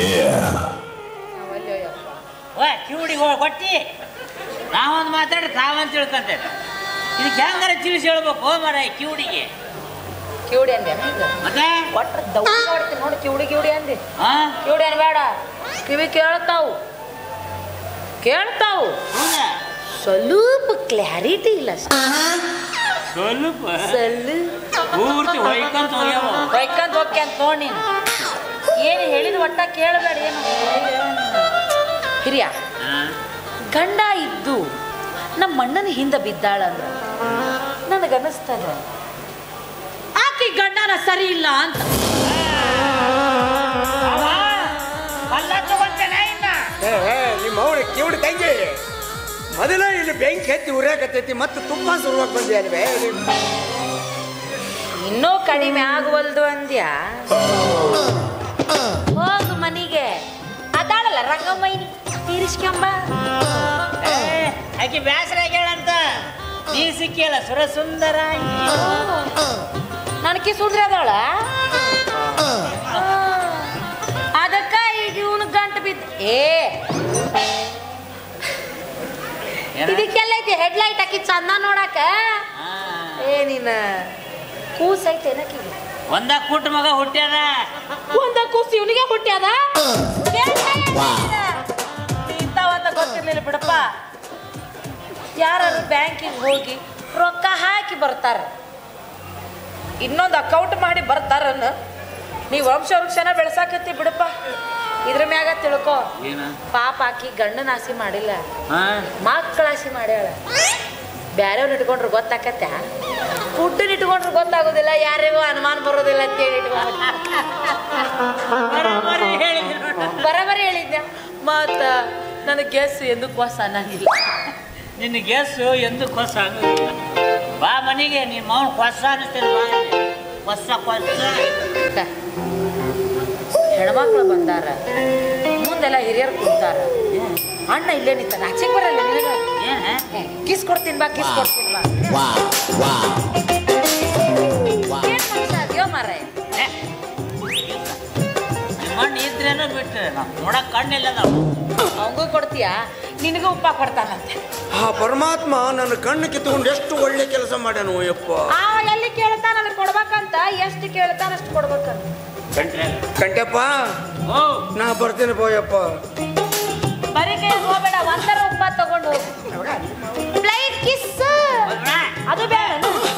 ವಾ ಕಿವುಡಿಗೆ ಹೋಗಿ ಕೊಟ್ಟಿ ನಾವೊಂದು ಮಾತಾಡಿ ತಾವಂತ ತಿಳ್ಕೊಂತ ಇದಕ್ಕೆ ಹೆಂಗಾರ ತಿಳಿಸಿ ಹೇಳ್ಬೇಕು ಹೋ ಮರ ಕಿವುಡಿಗೆ ಕಿವುಡಿ ಅಂದೆ ಮತ್ತೆ ಒಟ್ರ ದೌಡ ನೋಡ್ತೀನಿ ನೋಡಿ ಕಿವುಡಿ ಕಿವುಡಿ ಅಂದೆ ಹಾ ಕಿವುಡಿ ಅನ್ಬೇಡ ಕಿವಿ ಕೇಳ್ತಾವು ಕೇಳ್ತಾವು ಹೌದಾ ಸ್ವಲ್ಪ ಕ್ಲಾರಿಟಿ ಇಲ್ಲ ಸ್ವಲ್ಪ ಸ್ವಲ್ಪ ಪೂರ್ತಿ ಹೊಯ್ಕೊಂತ ಹೋಗ್ಯಾವ ಬೈಕಂತ ಹೋಗ್ಕೆ ಅಂತ ನೋಡಿ ನೀನು ಏನು ಹೇಳಿದ ಒಟ್ಟ ಕೇಳಬೇಡ ಏನು ಹಿರಿಯ ಹಾ. ಗಂಡ ಇದ್ದು ನಮ್ಮ ಅಣ್ಣನ ಹಿಂದೆ ಬಿದ್ದಾಳ ಅಂದ್ರ ನನಗನ್ನಿಸ್ತದ ಆಕೆ ಗಂಡನ ಸರಿ ಇಲ್ಲ ಅಂತ ಅವ ಅಲ್ಲ ತಗೊಂತೇನೆ ಇನ್ನ ಏ ಏ, ನಿಮ್ಮ ಅವಳ ಕಿವಿಡಿ ತಂಗಿ ಮೊದಲ ಇಲ್ಲಿ ಬೆಂಕಿ ಹತ್ತಿ ಉರಿಯಾಕತ್ತೈತಿ ಮತ್ತೆ ತುಪ್ಪ ಸುರುವಾಗಿ ಬಂದಿ ಅಲ್ವೇ ಇನ್ನೂ ಕಡಿಮೆ ಆಗುವಲ್ದು ಅಂದ್ಯ ಹೋಗು ಮನಿಗೆ ಅದಾಳಲ್ಲ ರಂಗಮ್ಮಯ್ಯನಿ ತೀರಿಸ್ಕೊಂಬ ಏ, ಆಕಿ ಬ್ಯಾಸರ ಆಗ್ಯಾಳಂತ ನೀ ಸಿಕ್ಕಿಯಲ್ಲ ಸುರ ಸುಂದರ ನನಗೆ ಸುಂದ್ರ ಅದಾಳ ಅದಕ್ಕ ಈಗ ಇವನು ಗಂಟು ಬಿದ್ದ ಏ ಇದಕ್ಕೆಲ್ಲ ಐತಿ ಹೆಡ್ಲೈಟ್ ಹಾಕಿ ಚಂದ ನೋಡಾಕ ಏ ನೀನ ಕೂಸ್ ಐತೆ ಏನಕ್ಕಿಗೆ ಒಂದ ಕೂಟ ಮಗ ಹುಟ್ಟ್ಯಾದ ಒಂದ ಕೂಸ್ ಇವನಿಗೆ ಹುಟ್ಟ್ಯಾದ ಇಂಥವಂತ ಗೊತ್ತಿರ್ಲಿಲ್ಲ ಬಿಡಪ್ಪ ಯಾರು ಬ್ಯಾಂಕಿಗೆ ಹೋಗಿ ರೊಕ್ಕ ಹಾಕಿ ಬರ್ತಾರ ಇನ್ನೊಂದು ಅಕೌಂಟ್ ಮಾಡಿ ಬರ್ತಾರನ್ನ ನೀವು ವಂಶ ವೃಕ್ಷನ ಬೆಳ್ಸಾಕತ್ತಿ ಬಿಡಪ್ಪ ಇದ್ರ ಮ್ಯಾಗ ತಿಳ್ಕೊ ಏನ ಪಾಪ ಆಕಿ ಗಂಡನ ಆಸೆ ಮಾಡಿಲ್ಲ ಹಾ ಮಕ್ಕಳ ಆಸೆ ಮಾಡ್ಯಾಳ ಬ್ಯಾರೆಯವ್ರು ಇಟ್ಕೊಂಡ್ರು ಗೊತ್ತಾಕತ್ತ ಫುಡ್ಡನ್ನ ಇಟ್ಕೊಂಡ್ರು ಗೊತ್ತಾಗೋದಿಲ್ಲ ಯಾರಿಗೂ ಅನುಮಾನ ಬರೋದಿಲ್ಲ ಅಂತೇಳಿ ಇಟ್ಕೊಂಡ್ಬಿಟ್ಟೆ. ಬರೋಬ್ಬರಿ ಹೇಳಿದ್ರಿ ನೋಡು. ಬರಬರಿ ಹೇಳಿದ್ದೆ ಮತ್ತ ನನ್ನ ಗೆಸ್ ಎಂದು ಕೊಸ ಅನ್ನಂಗಿಲ್ಲ ನಿನ್ನ ಗೆಸ್ಸು ಎಂದು ಕೊಸ ಆಗೋದಿಲ್ಲ ಬಾ ಮನೆಗೆ ನಿಮ್ಮ ಮಾವನ್ ಕೊಸ ಅನಿಸ್ತಿಲ್ಲ ಬಾ ಇಲ್ಲಿ. ಕೊಸ ಕೊಸ ಅಕ್ಕ, ಹೆಣ್ಮಕ್ಳು ಬಂದಾರ ಮುಂದೆಲ್ಲ ಹಿರಿಯರು ಕುಂತಾರ ಅಣ್ಣ ಇಲ್ಲೇ ನಿಂತ ನಾಚಿಕ್ ಬರಲ್ಲ ನಿನಗ ಏನ ಏ, ಕಿಸ್ ಕೊಡ್ತೀನಿ ಬಾ ಕಿಸ್ ಕೊಡ್ತೀನಿ ಬಾ ಏನ್ ಮನುಷ್ಯ ಅದ್ಯೋ ಮಾರಾಯ ನಿಮ್ಮ ಅಣ್ಣ ಇದ್ರೇನೋ ಬಿಟ್ರೆ ನಾವು ನೋಡಕ್ ಕಣ್ಣಿಲ್ಲ ನಾವು ಅವಂಗೂ ಕೊಡ್ತೀಯಾ ನಿನಗೂ ಉಪ್ಪ ಕೊಡ್ತಾನಂತೆ ಆ ಪರಮಾತ್ಮ ನನ್ನ ಕಣ್ಣು ಕಿತ್ಕೊಂಡು ಎಷ್ಟು ಒಳ್ಳೆ ಕೆಲಸ ಮಾಡ್ಯಾನು ಯಪ್ಪ ಆ ಎಲ್ಲಿ ಕೇಳ್ತಾನ ಅಲ್ಲಿ ಕೊಡ್ಬೇಕಂತ ಎಷ್ಟು ಕೇಳ್ತಾನ ಅಷ್ಟು ಕೊಡ್ಬೇಕಂತ ಕಂಟಪ್ಪ ಓ ನಾ ಬರ್ತೀನಿ ಬೋಯಪ್ಪ ಬರೀ ಕೈ ಹೋಗ್ಬೇಡ ಒಂದರ ಉಪ್ಪ ತಗೊಂಡು ಪ್ಲೈಟ್ ಕಿಸ್ ಅದು ಬೇಡ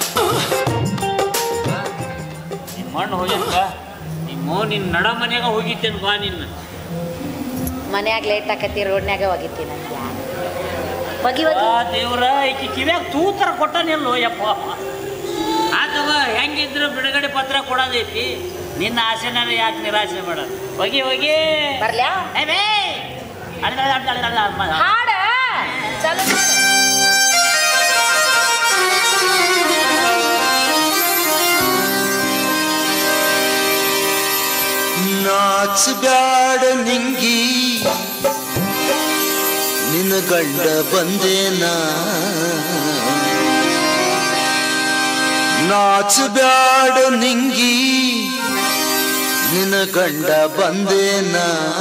ನಿಮ್ಮ ಅಣ್ಣ ಹೋಗ್ಯಾನ ಬಾ ನಿಮ್ಮ ನಿನ್ನ ನಡ ಮನ್ಯಾಗ ಹೋಗಿತ್ತೇನು ಬಾ ನಿನ್ನ ಮನ್ಯಾಗ ಲೇಟ್ ಆಕತಿ ರೋಡ್ನ್ಯಾಗ ಒಗಿತೀನಿ ಅಂತ ಒಗಿ ಒಗಿ ಆ ದೇವ್ರ ಈಕಿ ಕಿವ್ಯಾಗ ತೂತರ ಕೊಟ್ಟನಿಲ್ಲೋ ಯಪ್ಪ ಆತವ ಹೆಂಗಿದ್ರು ಬಿಡುಗಡೆ ಪತ್ರ ಕೊಡೋದೈತಿ ನಿನ್ನ ಆಸೆನಾರ ಯಾಕೆ ನಿರಾಶೆ ಮಾಡ ಹೋಗಿ ಹೋಗಿ ಬರ್ಲ್ಯಾ ಏ ಬೇ ಅಲ್ಲ, ಅಲ್ಲ, ಅಲ್ಲ, ಅಲ್ಲ, ಅಲ್ಲ, ಅಲ್ಲ. ಹಾಡ ಚಲೋ ಮಾಡು. ನಾಚ ಬ್ಯಾಡ ನಿಂಗಿ ನಿನ್ನ ಗಂಡ ಬಂದೇನ ನಾಚ ಬ್ಯಾಡ ನಿಂಗಿ ನಿನ್ನ ಗಂಡ ಬಂದೇನ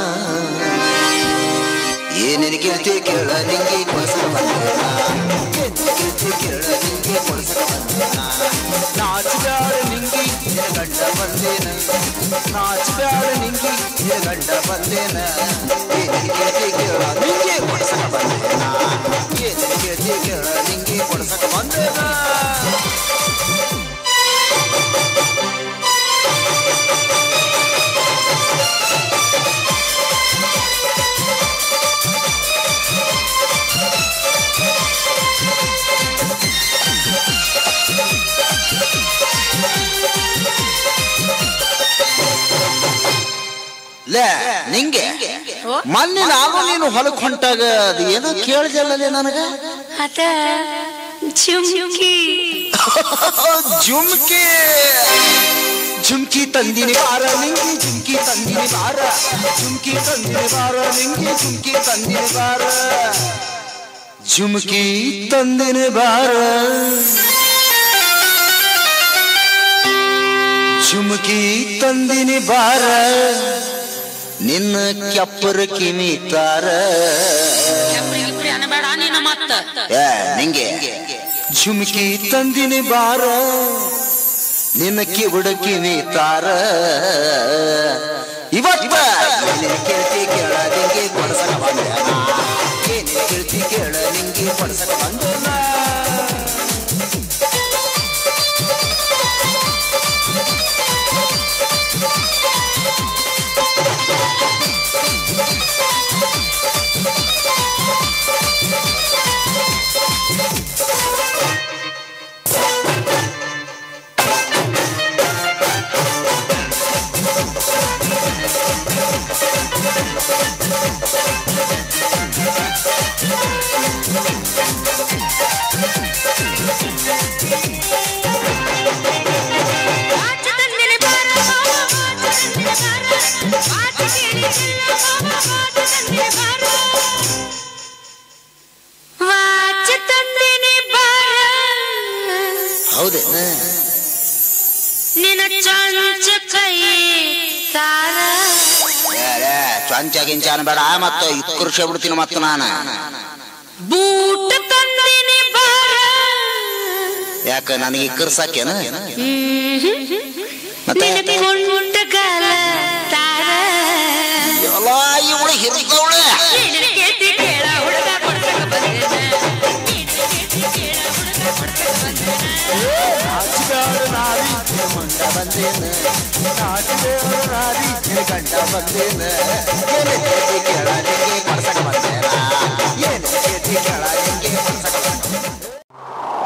ಏನೇನು ಕೇಳ್ತಿ ಕೇಳ ನಿಂಗಿ ಕೊಡ್ಸಕ ಬಂದೇನ ಏನೇನು ಕೇಳ್ತಿ ಕೇಳ ನಿಂಗಿ ಕೊಡ್ಸಕ ಬಂದೇನ ನಾಚ ಬ್ಯಾಡ ನಿಂಗಿ ನಿನ್ನ ಗಂಡ ಬಂದೇನ ನಾಚ ಬ್ಯಾಡ ನಿಂಗಿ ನಿನ್ನ ಗಂಡ ಬಂದೇನ ಏನೇನು ಕೇಳ್ತಿ ಕೇಳ ನಿಂಗಿ ಕೊಡ್ಸಕ ಬಂದೇನ ಏನೇನು ಕೇಳ್ತಿ ಕೇಳ ನಿಂಗಿ ಕೊಡ್ಸಕ ಬಂದೇನ ಲೇ ನಿಂಗೆ ಮೊನ್ನೆ ನಾನು ನೀನು ಹೊಲಕ್ ಹೊಂಟಾಗ ಅದು ಏನೋ ಕೇಳ್ದಲ್ಲೇ ನನಗ ಅದ ಜುಮ್ಕಿ ಜುಮ್ಕಿ ಜುಮ್ಕಿ ತಂದಿನಿ ಬಾರ ನಿಂಗೆ ಜುಮ್ಕಿ ತಂದಿನಿ ಬಾರ ಜುಮ್ಕಿ ತಂದಿನಿ ಬಾರ ನಿಂಗೆ ಜುಮ್ಕಿ ತಂದಿನಿ ಬಾರ ಜುಮ್ಕಿ ತಂದಿನಿ ಬಾರ ಜುಮ್ಕಿ ತಂದಿನಿ ಬಾರ ನಿನ್ನ ಕೆಪ್ಪರ ಕಿಮಿ ತಾರ ಅನ್ನಬೇಡ ನಿನ್ನ ಮತ್ತ ಏ, ನಿಂಗೆ ಝುಮ್ಕಿ ತಂದಿನಿ ಬಾರ ನಿನ್ನ ಕಿವುಡ ಕಿವಿ ತಾರ ಇವತ್ತ ಏನೇನ್ ಕೇಳ್ತಿ ಕೇಳ ನಿಂಗೆ ಕೊಡ್ಸಕ ಬಂದೇನ ಏನೇನ್ ಕೇಳ್ತಿ ಕೇಳ ನಿಂಗೆ ಕೊಡ್ಸಕ ಬಂದೇನ ಹೌದೇನ ನಿನ್ನ ಚಂಚ ಕೈ ತಾರ ಚೊಂಚ ಗಿಂಚ ಅನ್ಬೇಡ ಮತ್ತ ಇಕ್ಕುರ್ಷ ಬಿಡ್ತೀನಿ ಮತ್ತ ನಾನು ಬೂಟ ತಂದಿನಿ ಬಾರ ಯಾಕ ನನಗೆ ಇಕ್ಕರ್ಸಾಕೇನ ಮತ್ತೆ ನಿನ್ನ ಕೊಂಡ ಕಾಲ ತಾರ ಎಲ್ಲ ಇವಳು ಹಿರಿದವಳೆ ನಿನ್ನ ಕೇಳ್ತಿ ಕೇಳ ಹುಡುಗ ಕೊಡ್ಸಕ ಬಂದೇನ ಮಂಡ ಬಂದೇನ ನಾಚಿದೇವರ ರಾರಿ ಗಂಡ ಬಂದೇನ ಏನೇ ಕೇಳಿ ಕೇಳ ನಿಂಗೆ ಕೊಡ್ಸಕ ಬಂದೇನ ಏನೇ ಕೇಳಿ ಕೇಳ ನಿಂಗೆ ಕೊಡ್ಸಕ ಬಂದೇನ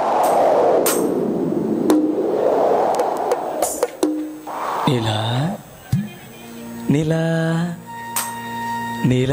ನೀಲ ನೀಲ ನೀಲ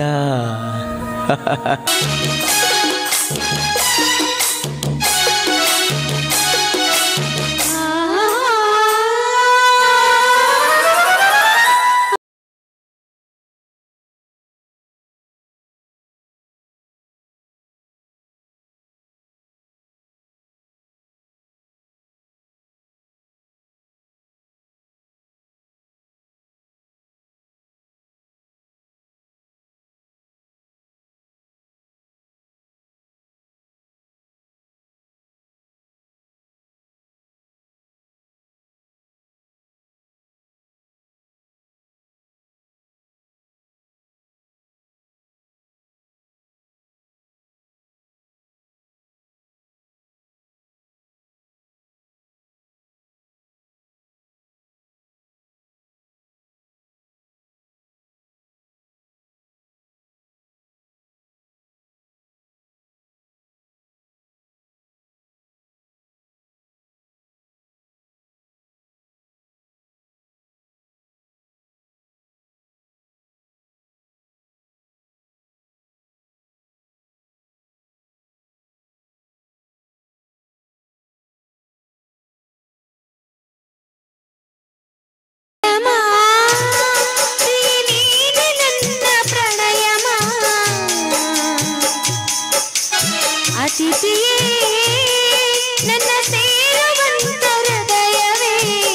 ಅತಿಥಿಯೇ ನನ್ನ ಸೇರುವಂತ ಹೃದಯವೇ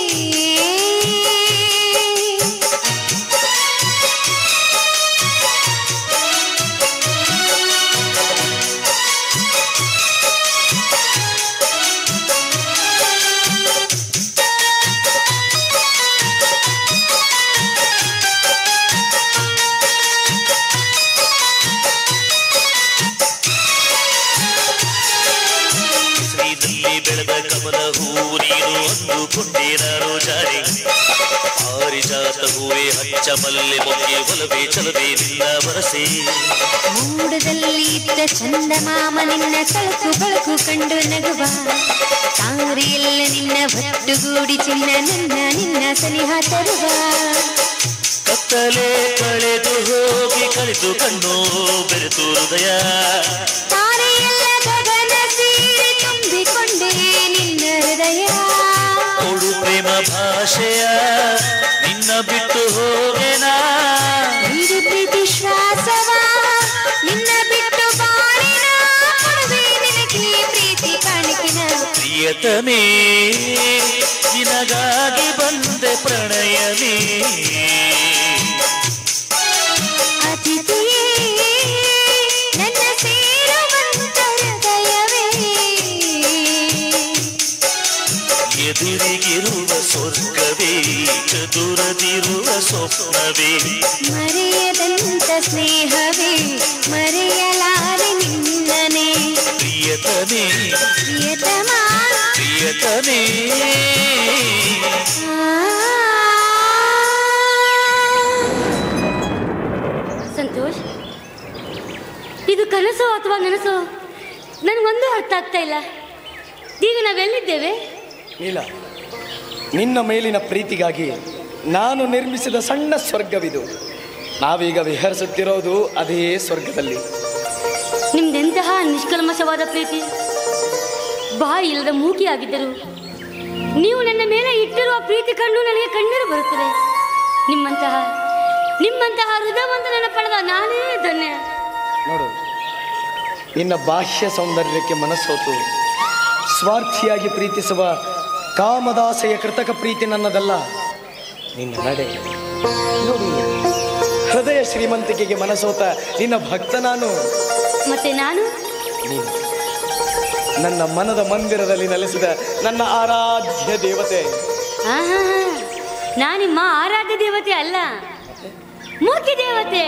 ಶ್ರೀದಲ್ಲಿ ಬೆಳೆದ ಕಮಲ ಹೂವು ನೀನು ಅಂದುಕೊಂಡೆ ನಾನು ಜಾರಿ ಪಾರಿಜಾತ ಹೂವೆ ಹಚ್ಚ ಮಲ್ಲೆ ಮೊಗ್ಗೆ ಒಲವೇ ಚಲವೇ ನಿನ್ನ ಬರಸೆ ಮೂಡದಲ್ಲಿ ಇದ್ದ ಚಂದ ಮಾಮ ನಿನ್ನ ಕಳಕು ಬಳಕು ಕಂಡು ನಗುವ ತಾರೆಯೆಲ್ಲ ನಿನ್ನ ಒಟ್ಟುಗೂಡಿ ಚಿನ್ನ ನನ್ನ ನಿನ್ನ ಸನಿಹ ತರುವ ಕತ್ತಲೆ ಕಳೆದು ಹೋಗಿ ಕಳೆದು ಕಣ್ಣು ಬೆರೆತು ಹೃದಯ ತಾರೆಯೆಲ್ಲ ಗಗನ ಸೇರಿ ತುಂಬಿಕೊಂಡೆ ನಿನ್ನ ಹೃದಯ ಕೊಡು ಪ್ರೇಮ ಭಾಷೆಯ ನಿನ್ನ ಬಿಟ್ಟು ಹೋಗೆನಾ ನೀಡು ಪ್ರೀತಿ ಶ್ವಾಸವ ನಿನ್ನ ಬಿಟ್ಟು ಬಾಳಿನ ಕೊಡುವೆ ನಿನಗೆ ಪ್ರೀತಿ ಕಾಣಿಕಿನ ಪ್ರಿಯತಮೇ ನಿನಗಾಗಿ ಬಂದೆ ಪ್ರಣಯವೇ ಅತಿಥಿಯೇ ನನ್ನ ಸೇರುವಂತ ಹೃದಯವೇ ಎದುರಿಗಿರುವ ಸ್ವರ್ಗವೇ ಚದುರದಿರುವ ಸ್ವಪ್ನವೇ ಮರೆಯದಂತ ಸ್ನೇಹವೇ ಮರೆಯಲಾರೆ ನಿನ್ನನೆ ಪ್ರಿಯತಮೇ ಪ್ರಿಯತಮ ಪ್ರಿಯತಮೇ ಸಂತೋಷ್ ಇದು ಕನಸೋ ಅಥವಾ ನನಸೋ ನನಗೊಂದು ಅರ್ಥ ಆಗ್ತಾ ಇಲ್ಲ ಈಗ ನಾವೆಲ್ಲಿದ್ದೇವೆ ನೀಲ ನಿನ್ನ ಮೇಲಿನ ಪ್ರೀತಿಗಾಗಿ ನಾನು ನಿರ್ಮಿಸಿದ ಸಣ್ಣ ಸ್ವರ್ಗವಿದು ನಾವೀಗ ವಿಹರಿಸುತ್ತಿರೋದು ಅದೇ ಸ್ವರ್ಗದಲ್ಲಿ ನಿಮ್ದೆಂತಹ ನಿಷ್ಕಲ್ಮಶವಾದ ಪ್ರೀತಿ ಬಾಯಿ ಇಲ್ಲದ ಮೂಕಿಯಾಗಿದ್ದರು ನೀವು ನನ್ನ ಮೇಲೆ ಇಟ್ಟಿರುವ ಪ್ರೀತಿ ಕಂಡು ನನಗೆ ಕಣ್ಣೀರು ಬರುತ್ತದೆ ನಿಮ್ಮಂತಹ ನಿಮ್ಮಂತಹ ಹೃದಯವಂತನನ್ನು ಪಡೆದ ನಾನೇ ಧನ್ಯ ನೋಡು ನಿನ್ನ ಬಾಹ್ಯ ಸೌಂದರ್ಯಕ್ಕೆ ಮನಸ್ಸೋತು ಸ್ವಾರ್ಥಿಯಾಗಿ ಪ್ರೀತಿಸುವ ಕಾಮದಾಸೆಯ ಕೃತಕ ಪ್ರೀತಿ ನನ್ನದಲ್ಲ ನಿನ್ನ ನಡೆ ನೋಡು ಹೃದಯ ಶ್ರೀಮಂತಿಕೆಗೆ ಮನಸೋತ ನಿನ್ನ ಭಕ್ತ ನಾನು ಮತ್ತೆ ನಾನು ನೀನು ನನ್ನ ಮನದ ಮಂದಿರದಲ್ಲಿ ನೆಲೆಸಿದ ನನ್ನ ಆರಾಧ್ಯ ದೇವತೆ ಆಹಾ, ನಾನಿಮ್ಮ ಆರಾಧ್ಯ ದೇವತೆ ಅಲ್ಲ ಮೂಕಿ ದೇವತೆ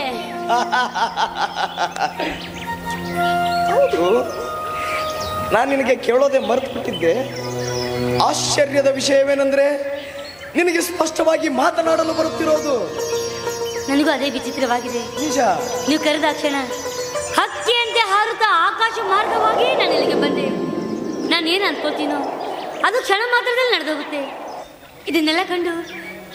ಹೌದು ನಾನು ನಿನಗೆ ಕೇಳೋದೆ ಮರೆತು ಬಿಟ್ಟಿದ್ದೆ ಆಶ್ಚರ್ಯದ ವಿಷಯವೇನೆಂದ್ರೆ ನಿನಗೆ ಸ್ಪಷ್ಟವಾಗಿ ಮಾತನಾಡಲು ಬರುತ್ತಿರೋದು ನನಗೂ ಅದೇ ವಿಚಿತ್ರವಾಗಿದೆ ನಿಜ ನೀವು ಕರೆದ ಕ್ಷಣ ಹಕ್ಕಿಯಂತೆ ಹಾರುತ್ತಾ ಆಕಾಶ ಮಾರ್ಗವಾಗಿ ನಾನು ಇಲ್ಲಿಗೆ ಬಂದೆ ನಾನು ಏನು ಅನ್ಕೋತೀನೋ ಅದು ಕ್ಷಣ ಮಾತ್ರದಲ್ಲಿ ನಡೆದೋಗುತ್ತೆ ಇದನ್ನೆಲ್ಲ ಕಂಡು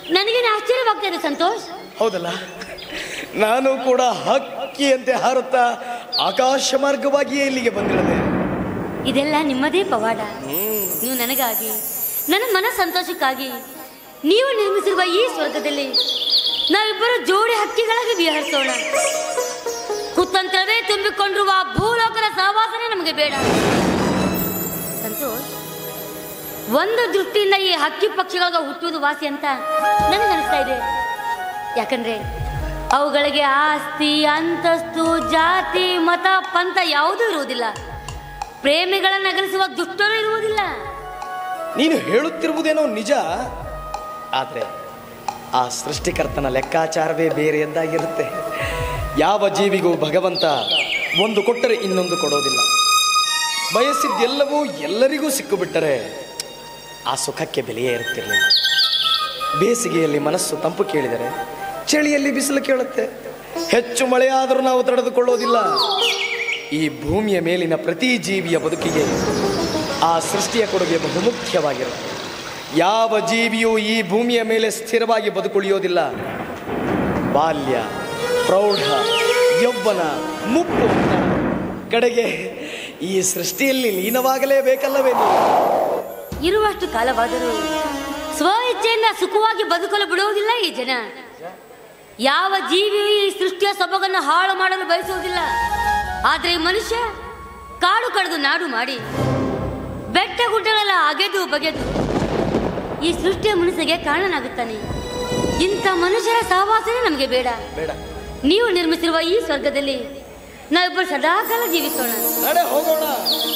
ನನಗೇನು ಆಶ್ಚರ್ಯವಾಗ್ತಾ ಇದೆ ಸಂತೋಷ್ ಹೌದಲ್ಲ ನಾನು ಕೂಡ ಹಕ್ಕಿಯಂತೆ ಹಾರುತ್ತಾ ಆಕಾಶ ಮಾರ್ಗವಾಗಿಯೇ ಇಲ್ಲಿಗೆ ಬಂದಿರದೆ ಇದೆಲ್ಲ ನಿಮ್ಮದೇ ಪವಾಡ ನೀವು ನನಗಾಗಿ ನನ್ನ ಮನ ಸಂತೋಷಕ್ಕಾಗಿ ನೀವು ನಿರ್ಮಿಸಿರುವ ಈ ಸ್ವರ್ಗದಲ್ಲಿ ನಾವಿಬ್ಬರು ಜೋಡಿ ಹಕ್ಕಿಗಳಾಗಿ ವಿಹರಿಸೋಣ ಕುತಂತ್ರವೇ ತುಂಬಿಕೊಂಡಿರುವ ಆ ಭೂಲೋಕದ ಸಹವಾಸನೆ ನಮಗೆ ಬೇಡ ಸಂತೋಷ್ ಒಂದು ದೃಷ್ಟಿಯಿಂದ ಈ ಹಕ್ಕಿ ಪಕ್ಷಿಗಳಿಗೆ ಹುಟ್ಟುವುದು ವಾಸಿ ಅಂತ ನನಗನ್ನಿಸ್ತಾ ಇದೆ ಯಾಕಂದ್ರೆ ಅವುಗಳಿಗೆ ಆಸ್ತಿ ಅಂತಸ್ತು ಜಾತಿ ಮತ ಪಂಥ ಯಾವುದೂ ಇರುವುದಿಲ್ಲ ಪ್ರೇಮಿಗಳನ್ನ ಅಗಲಿಸುವ ದುಷ್ಟರು ಇರುವುದಿಲ್ಲ ನೀನು ಹೇಳುತ್ತಿರುವುದೇನೋ ನಿಜ ಆದರೆ ಆ ಸೃಷ್ಟಿಕರ್ತನ ಲೆಕ್ಕಾಚಾರವೇ ಬೇರೆಯದ್ದಾಗಿರುತ್ತೆ ಯಾವ ಜೀವಿಗೂ ಭಗವಂತ ಒಂದು ಕೊಟ್ಟರೆ ಇನ್ನೊಂದು ಕೊಡೋದಿಲ್ಲ ಬಯಸಿದ್ದೆಲ್ಲವೂ ಎಲ್ಲರಿಗೂ ಸಿಕ್ಕಿಬಿಟ್ಟರೆ ಆ ಸುಖಕ್ಕೆ ಬೆಲೆಯೇ ಇರುತ್ತಿರಲಿಲ್ಲ ಬೇಸಿಗೆಯಲ್ಲಿ ಮನಸ್ಸು ತಂಪು ಕೇಳಿದರೆ ಚಳಿಯಲ್ಲಿ ಬಿಸಿಲು ಕೇಳುತ್ತೆ ಹೆಚ್ಚು ಮಳೆಯಾದರೂ ನಾವು ತಡೆದುಕೊಳ್ಳೋದಿಲ್ಲ ಈ ಭೂಮಿಯ ಮೇಲಿನ ಪ್ರತಿ ಜೀವಿಯ ಬದುಕಿಗೆ ಆ ಸೃಷ್ಟಿಯ ಕೊಡುಗೆ ಬಹುಮುಖ್ಯವಾಗಿರುತ್ತೆ ಯಾವ ಜೀವಿಯೂ ಈ ಭೂಮಿಯ ಮೇಲೆ ಸ್ಥಿರವಾಗಿ ಬದುಕುಳಿಯೋದಿಲ್ಲ ಬಾಲ್ಯ ಪ್ರೌಢ ಯೌವನ ಮುಪ್ಪು ಅಂತ ಕಡೆಗೆ ಈ ಸೃಷ್ಟಿಯಲ್ಲಿ ಲೀನವಾಗಲೇಬೇಕಲ್ಲವೇ ನೀವು ಇರುವಷ್ಟು ಕಾಲವಾದರೂ ಸ್ವ ಇಚ್ಛೆಯಿಂದ ಸುಖವಾಗಿ ಬದುಕಲು ಬಿಡುವುದಿಲ್ಲ ಈ ಜನ ಯಾವ ಜೀವಿಯೂ ಈ ಸೃಷ್ಟಿಯ ಸೊಬಗನ್ನು ಹಾಳು ಮಾಡಲು ಬಯಸುವುದಿಲ್ಲ ಆದ್ರೆ ಈ ಮನುಷ್ಯ ಕಾಡು ಕಳೆದು ನಾಡು ಮಾಡಿ ಬೆಟ್ಟ ಗುಡ್ಡಗಳೆಲ್ಲ ಅಗೆದು ಬಗೆದು ಈ ಸೃಷ್ಟಿಯ ಮನಸ್ಸಿಗೆ ಕಾರಣನಾಗುತ್ತಾನೆ ಇಂಥ ಮನುಷ್ಯರ ಸಹವಾಸನೆ ನಮಗೆ ಬೇಡ ಬೇಡ ನೀವು ನಿರ್ಮಿಸಿರುವ ಈ ಸ್ವರ್ಗದಲ್ಲಿ ನಾವಿಬ್ಬರು ಸದಾಕಾಲ ಜೀವಿಸೋಣ ನಡೆ ಹೋಗೋಣ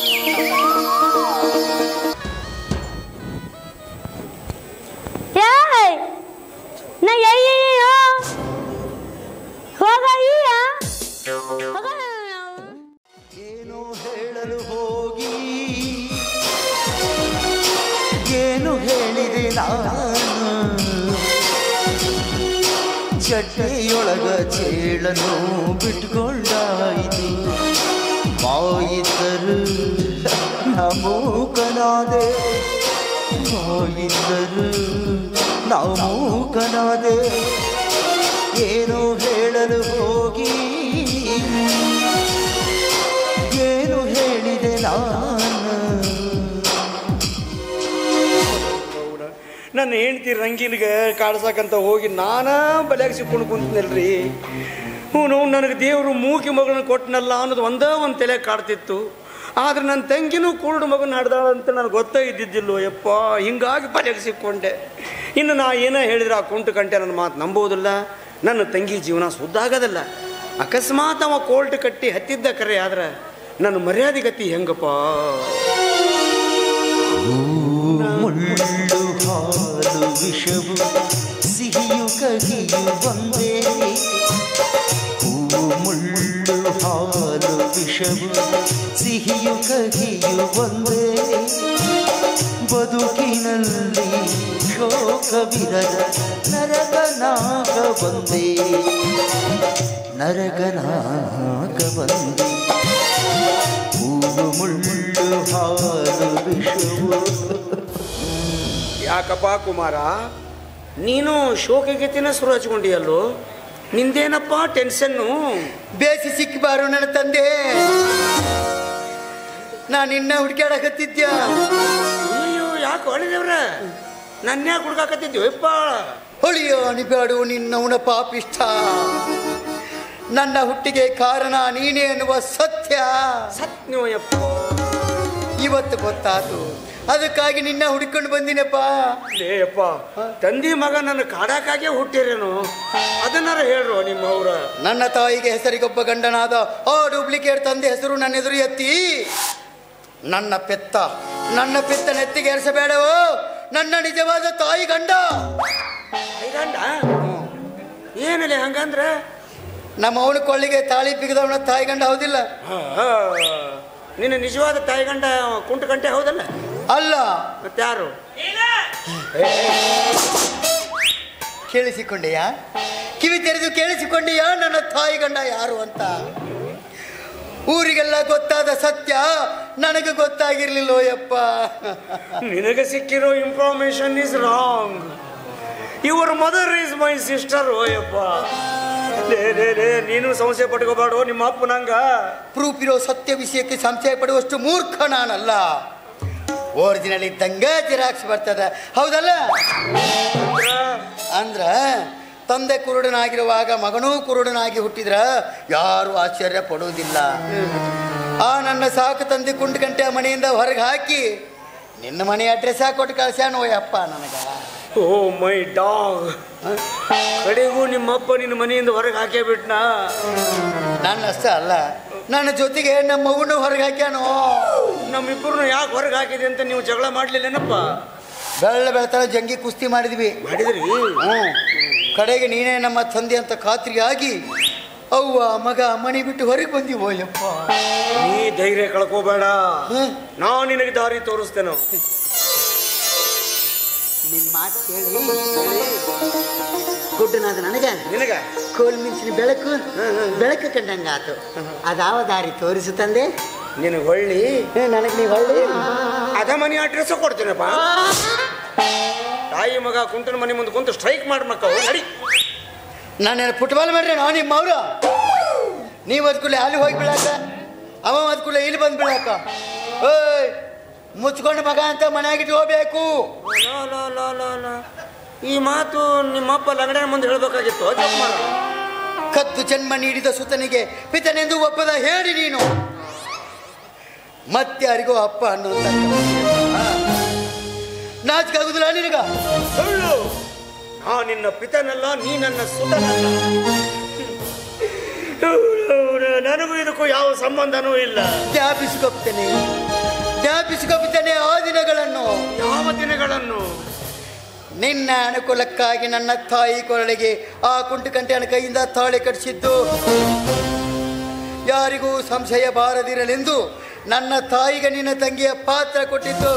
ಏಯ್ ನಾ ಅಯ್ಯಯ್ಯೋ ಹೋಗ ಅಯ್ಯ ಹೋಗ ಏನು ಹೇಳಲು ಹೋಗಿ ಏನು ಹೇಳಿದೆ ನಾನು ಚಟ್ಟೆಯೊಳಗ ಚೇಳನು ಬಿಟ್ಕೊಂಡಾಯಿತು ಮಾಯಿದ್ದರು ನಮೂಕನಾದೆ ಮಾಯಿದ್ದರು ನಮೂಕನಾದೆ ಏನು ಹೇಳಲು ಹೋಗಿ ಏನು ಹೇಳಿದೆ ನಾನು ನನ್ನ ಹೆಂಡ್ತಿ ರಂಗಿನ್ಗೆ ಕಾಡ್ಸಕ್ಕಂತ ಹೋಗಿ ನಾನಾ ಬಲೆಯಾಗ ಸಿಕ್ಕೊಂಡು ಕುಂತಿನಲ್ರಿ ಹ್ಞೂ ನನಗೆ ದೇವರು ಮೂಕಿ ಮಗಳನ್ನ ಕೊಟ್ಟನಲ್ಲ ಅನ್ನೋದು ಒಂದೇ ಒಂದು ತಲೆ ಕಾಡ್ತಿತ್ತು ಆದ್ರೆ ನನ್ನ ತಂಗಿನೂ ಕುರುಡು ಮಗನ ಹಾಡ್ದಾಳ ಅಂತ ನನಗೆ ಗೊತ್ತೇ ಇದ್ದಿದ್ದಿಲ್ಲೋ ಯಪ್ಪ ಹಿಂಗಾಗಿ ಬಲೆಯಾಗ ಸಿಕ್ಕೊಂಡೆ ಇನ್ನು ನಾ ಏನೋ ಹೇಳಿದ್ರೆ ಆ ಕುಂಟು ಕಂಟೆ ನನ್ನ ಮಾತು ನಂಬೋದಿಲ್ಲ ನನ್ನ ತಂಗಿ ಜೀವನ ಸುದ್ದಾಗೋದಿಲ್ಲ ಅಕಸ್ಮಾತ್ ಅವ ಕೋಲ್ಟ್ ಕಟ್ಟಿ ಹತ್ತಿದ್ದ ಕರೆ ಆದ್ರೆ ನನ್ನ ಮರ್ಯಾದೆ ಗತಿ ಹೆಂಗಪ್ಪ ಮುಳ್ಳು ಹಾಲು ವಿಷವು ಸಿಹಿಯು ಕಹಿಯು ಒಂದೇ ಹೂವು ಮುಳ್ಳು ಹಾಲು ವಿಷವು ಸಿಹಿಯು ಕಹಿಯು ಒಂದೇ ಬದುಕಿನಲ್ಲಿ ಶೋಕವಿರದ ನರಕನಾಗ ಬಂದೇ ನರಕನಾಗ ಬಂದೇ ಹೂವು ಮುಳ್ಳು ಹಾಲು ವಿಷವು ಯಾಕಪ್ಪ ಕುಮಾರ ನೀನು ಶೋಕಗೀತಿನ ಶುರು ಹಚ್ಕೊಂಡಿಯಲ್ಲೋ ನಿಂದೇನಪ್ಪ ಟೆನ್ಷನ್ನು ಬೇಸಿ ಸಿಕ್ಕಬಾರು ನನ್ನ ತಂದೆ ನಾನು ಇನ್ನ ಹುಡುಕಾಡಕತ್ತಿದ್ಯ ಅಯ್ಯೋ ಯಾಕೆ ಹೊಳಿದೇವ್ರ ನನ್ನ ಯಾಕೆ ಹುಡ್ಕಾಕತ್ತಿದ್ಯಪ್ಪ ಹೊಳಿಯೋ ಅಣಿಬೇಡು ನಿನ್ನವನ ಪಾಪಿಷ್ಠ ನನ್ನ ಹುಟ್ಟಿಗೆ ಕಾರಣ ನೀನೇ ಅನ್ನುವ ಸತ್ಯ ಸತ್ ನೀವು ಯಪ್ಪ ಇವತ್ತು ಗೊತ್ತಾತು ಅದಕ್ಕಾಗಿ ನಿನ್ನ ಹುಡುಕೊಂಡು ಬಂದಿನಪ್ಪ ಲೇಯಪ್ಪ ತಂದಿ ಮಗ ನನ್ನ ಕಾಡಕ್ಕಾಗೆ ಹುಟ್ಟಿರೇನು ಅದನ್ನಾರ ಹೇಳ್ರು ನಿಮ್ಮ ಅವ್ರ ನನ್ನ ತಾಯಿಗೆ ಹೆಸರಿಗೊಬ್ಬ ಗಂಡನಾದ ಆ ಡೂಪ್ಲಿಕೇಟ್ ತಂದೆ ಹೆಸರು ನನ್ನ ಎದುರು ಎತ್ತಿ ನನ್ನ ಪೆತ್ತ ನನ್ನ ಪೆತ್ತ ನೆತ್ತಿಗೆ ಏರಿಸಬೇಡವೋ ನನ್ನ ನಿಜವಾದ ತಾಯಿ ಗಂಡ ಗಂಡ ಏನಿಲ್ಲ ಹಂಗಂದ್ರ ನಮ್ಮ ಅವನ ಕೊಳ್ಳಿಗೆ ತಾಳಿ ಬಿಗಿದವನ ತಾಯಿ ಗಂಡ ಹೌದಿಲ್ಲ ನಿನ್ನ ನಿಜವಾದ ತಾಯಿ ಗಂಡ ಕುಂಟು ಗಂಟೆ ಹೌದಲ್ಲ ಅಲ್ಲ ಮತ್ತೆ ಯಾರು ಕೇಳಿಸಿಕೊಂಡೆಯಾ ಕಿವಿ ತೆರೆದು ಕೇಳಿಸಿಕೊಂಡೆಯಾ ನನ್ನ ತಾಯಿ ಗಂಡ ಯಾರು ಅಂತ ಊರಿಗೆಲ್ಲ ಗೊತ್ತಾದ ಸತ್ಯ ನನಗೆ ಗೊತ್ತಾಗಿರ್ಲಿಲ್ಲೋ ಯಪ್ಪ ನಿನಗೆ ಸಿಕ್ಕಿರೋ ಇನ್ಫಾರ್ಮೇಶನ್ ಇಸ್ ರಾಂಗ್ ಇವರ ಮದರ್ ಈಸ್ ಮೈ ಸಿಸ್ಟರ್ ಓಯಪ್ಪ ಲೇ ಲೇ ಲೇ ನೀನು ಸಂಶಯ ಪಟ್ಕೋಬಾಡು ನಿಮ್ಮ ಅಪ್ಪನಂಗ ಪ್ರೂಫ್ ಇರೋ ಸತ್ಯ ವಿಷಯಕ್ಕೆ ಸಂಶಯ ಪಡುವಷ್ಟು ಮೂರ್ಖ ನಾನಲ್ಲ ಒರಿಜಿನಲ್ ಇದ್ದಂಗೆ ಜಿರಾಕ್ಸ್ ಬರ್ತದ ಹೌದಲ್ಲ ಅಂದ್ರ ತಂದೆ ಕುರುಡನಾಗಿರುವಾಗ ಮಗನೂ ಕುರುಡನಾಗಿ ಹುಟ್ಟಿದ್ರ ಯಾರು ಆಶ್ಚರ್ಯ ಪಡುವುದಿಲ್ಲ ಆ ನನ್ನ ಸಾಕು ತಂದೆ ಕುಂಡು ಗಂಟೆ ಮನೆಯಿಂದ ಹೊರಗೆ ಹಾಕಿ ನಿನ್ನ ಮನೆ ಅಡ್ರೆಸ್ ಕೊಟ್ಟು ಕಳ್ಸ್ಯಾನ ಅಪ್ಪ ನನಗ ಓ ಮೈ ಡಾಗ್ ಕಡೆಗೂ ನಿಮ್ಮಪ್ಪ ನಿನ್ನ ಮನೆಯಿಂದ ಹೊರಗೆ ಹಾಕೇ ಬಿಟ್ನಾ ನನ್ನ ಅಷ್ಟೇ ಅಲ್ಲ ನನ್ನ ಜೊತೆಗೆ ನಮ್ಮ ಮಗುನ ಹೊರಗೆ ಹಾಕ್ಯಾನೋ ನಮ್ಮಿಬ್ಬರನ್ನ ಯಾಕೆ ಹೊರಗೆ ಹಾಕಿದೆ ಅಂತ ನೀವು ಜಗಳ ಮಾಡ್ಲಿಲ್ಲೇನಪ್ಪ ಬೆಳ್ಳ ಬೆಳತನ ಜಂಗಿ ಕುಸ್ತಿ ಮಾಡಿದ್ವಿ ಮಾಡಿದ್ರಿ ಹ್ಮ್. ಕಡೆಗೆ ನೀನೇ ನಮ್ಮ ತಂದೆ ಅಂತ ಖಾತ್ರಿಯಾಗಿ ಅವ್ವ ಮಗ ಮನೆ ಬಿಟ್ಟು ಹೊರಗೆ ಬಂದಿವೋ ಯಪ್ಪ ನೀ ಧೈರ್ಯ ಕಳ್ಕೋಬೇಡ ಹ್ಮ್. ನಾ ನಿನಗೆ ದಾರಿ ತೋರಿಸ್ತೇನೆ ನಿನ್ ಮಾತು ಕೇಳಿ ಗುಡ್ಡನಾದ ನನಗೆ ನಿನಗ ಕೋಲ್ ಮಿಂಚಿನ ಬೆಳಕು ಬೆಳಕು ಕಂಡಂಗ ಆತು ಅದಾವ ದಾರಿ ತೋರಿಸು ತಂದೆ ನಿನಗೆ ಹೊಳ್ಳಿ ನನಗೆ ನೀವು ಹೊಳ್ಳಿ ಅದ ಮನೆ ಅಡ್ರೆಸ್ ಕೊಡ್ತೇನಪ್ಪ ತಾಯಿ ಮಗ ಕುಂಟನ ಮನೆ ಮುಂದೆ ಕುಂತು ಸ್ಟ್ರೈಕ್ ಮಾಡಿ ಮಕ್ಕಳು ನಡಿ ನಾನು ಫುಟ್ಬಾಲ್ ಮಾಡ್ರೆ ನಾವು ನಿಮ್ಮ ಅವ್ರ ನೀವು ಅದ್ಕೂಲೆ ಅಲ್ಲಿ ಹೋಗಿ ಬೀಳಾಕ ಅವ ಅದ್ಕೂಲೆ ಇಲ್ಲಿ ಬಂದು ಬೀಳಾಕ ಓಯ್ ಮುಚ್ಕೊಂಡು ಮಗ ಅಂತ ಮನೆಯಾಗಿಟ್ಟು ಹೋಗ್ಬೇಕು ಲಾ, ಲಾ, ಲಾ, ಲಾ, ಲಾ. ಈ ಮಾತು ನಿಮ್ಮಪ್ಪ ಲಂಗಡೆ ಮುಂದೆ ಹೇಳ್ಬೇಕಾಗಿತ್ತು ಜಪ್ ಮಾಡ ಕತ್ತು ಜನ್ಮ ನೀಡಿದ ಸುತನಿಗೆ ಪಿತನೆಂದು ಒಪ್ಪದ ಹೇಳಿ ನೀನು ಮತ್ತೆ ಯಾರಿಗೋ ಅಪ್ಪ ಅನ್ನುವಂತ ನಾಚಿಕಾಗುದಿಲ್ಲ ನಿನಗ ಸುಳ್ಳು ನಾ ನಿನ್ನ ಪಿತನಲ್ಲ ನೀ ನನ್ನ ಸುತನಲ್ಲ ನನಗೂ ಇದಕ್ಕೂ ಯಾವ ಸಂಬಂಧನೂ ಇಲ್ಲ ಜ್ಞಾಪಿಸಿಕೊಪ್ತೇನೆ ಜ್ಞಾಪಿಸಿಕೊಪ್ಪುತ್ತೇನೆ ಆ ದಿನಗಳನ್ನು ಯಾವ ದಿನಗಳನ್ನು ನಿನ್ನ ಅನುಕೂಲಕ್ಕಾಗಿ ನನ್ನ ತಾಯಿ ಕೊರಳಿಗೆ ಆ ಕುಂಟು ಕಂಟೆನ ಕೈಯಿಂದ ತಾಳಿ ಕಟ್ಟಿಸಿದ್ದು ಯಾರಿಗೂ ಸಂಶಯ ಬಾರದಿರಲೆಂದು ನನ್ನ ತಾಯಿಗೆ ನಿನ್ನ ತಂಗಿಯ ಪಾತ್ರ ಕೊಟ್ಟಿದ್ದು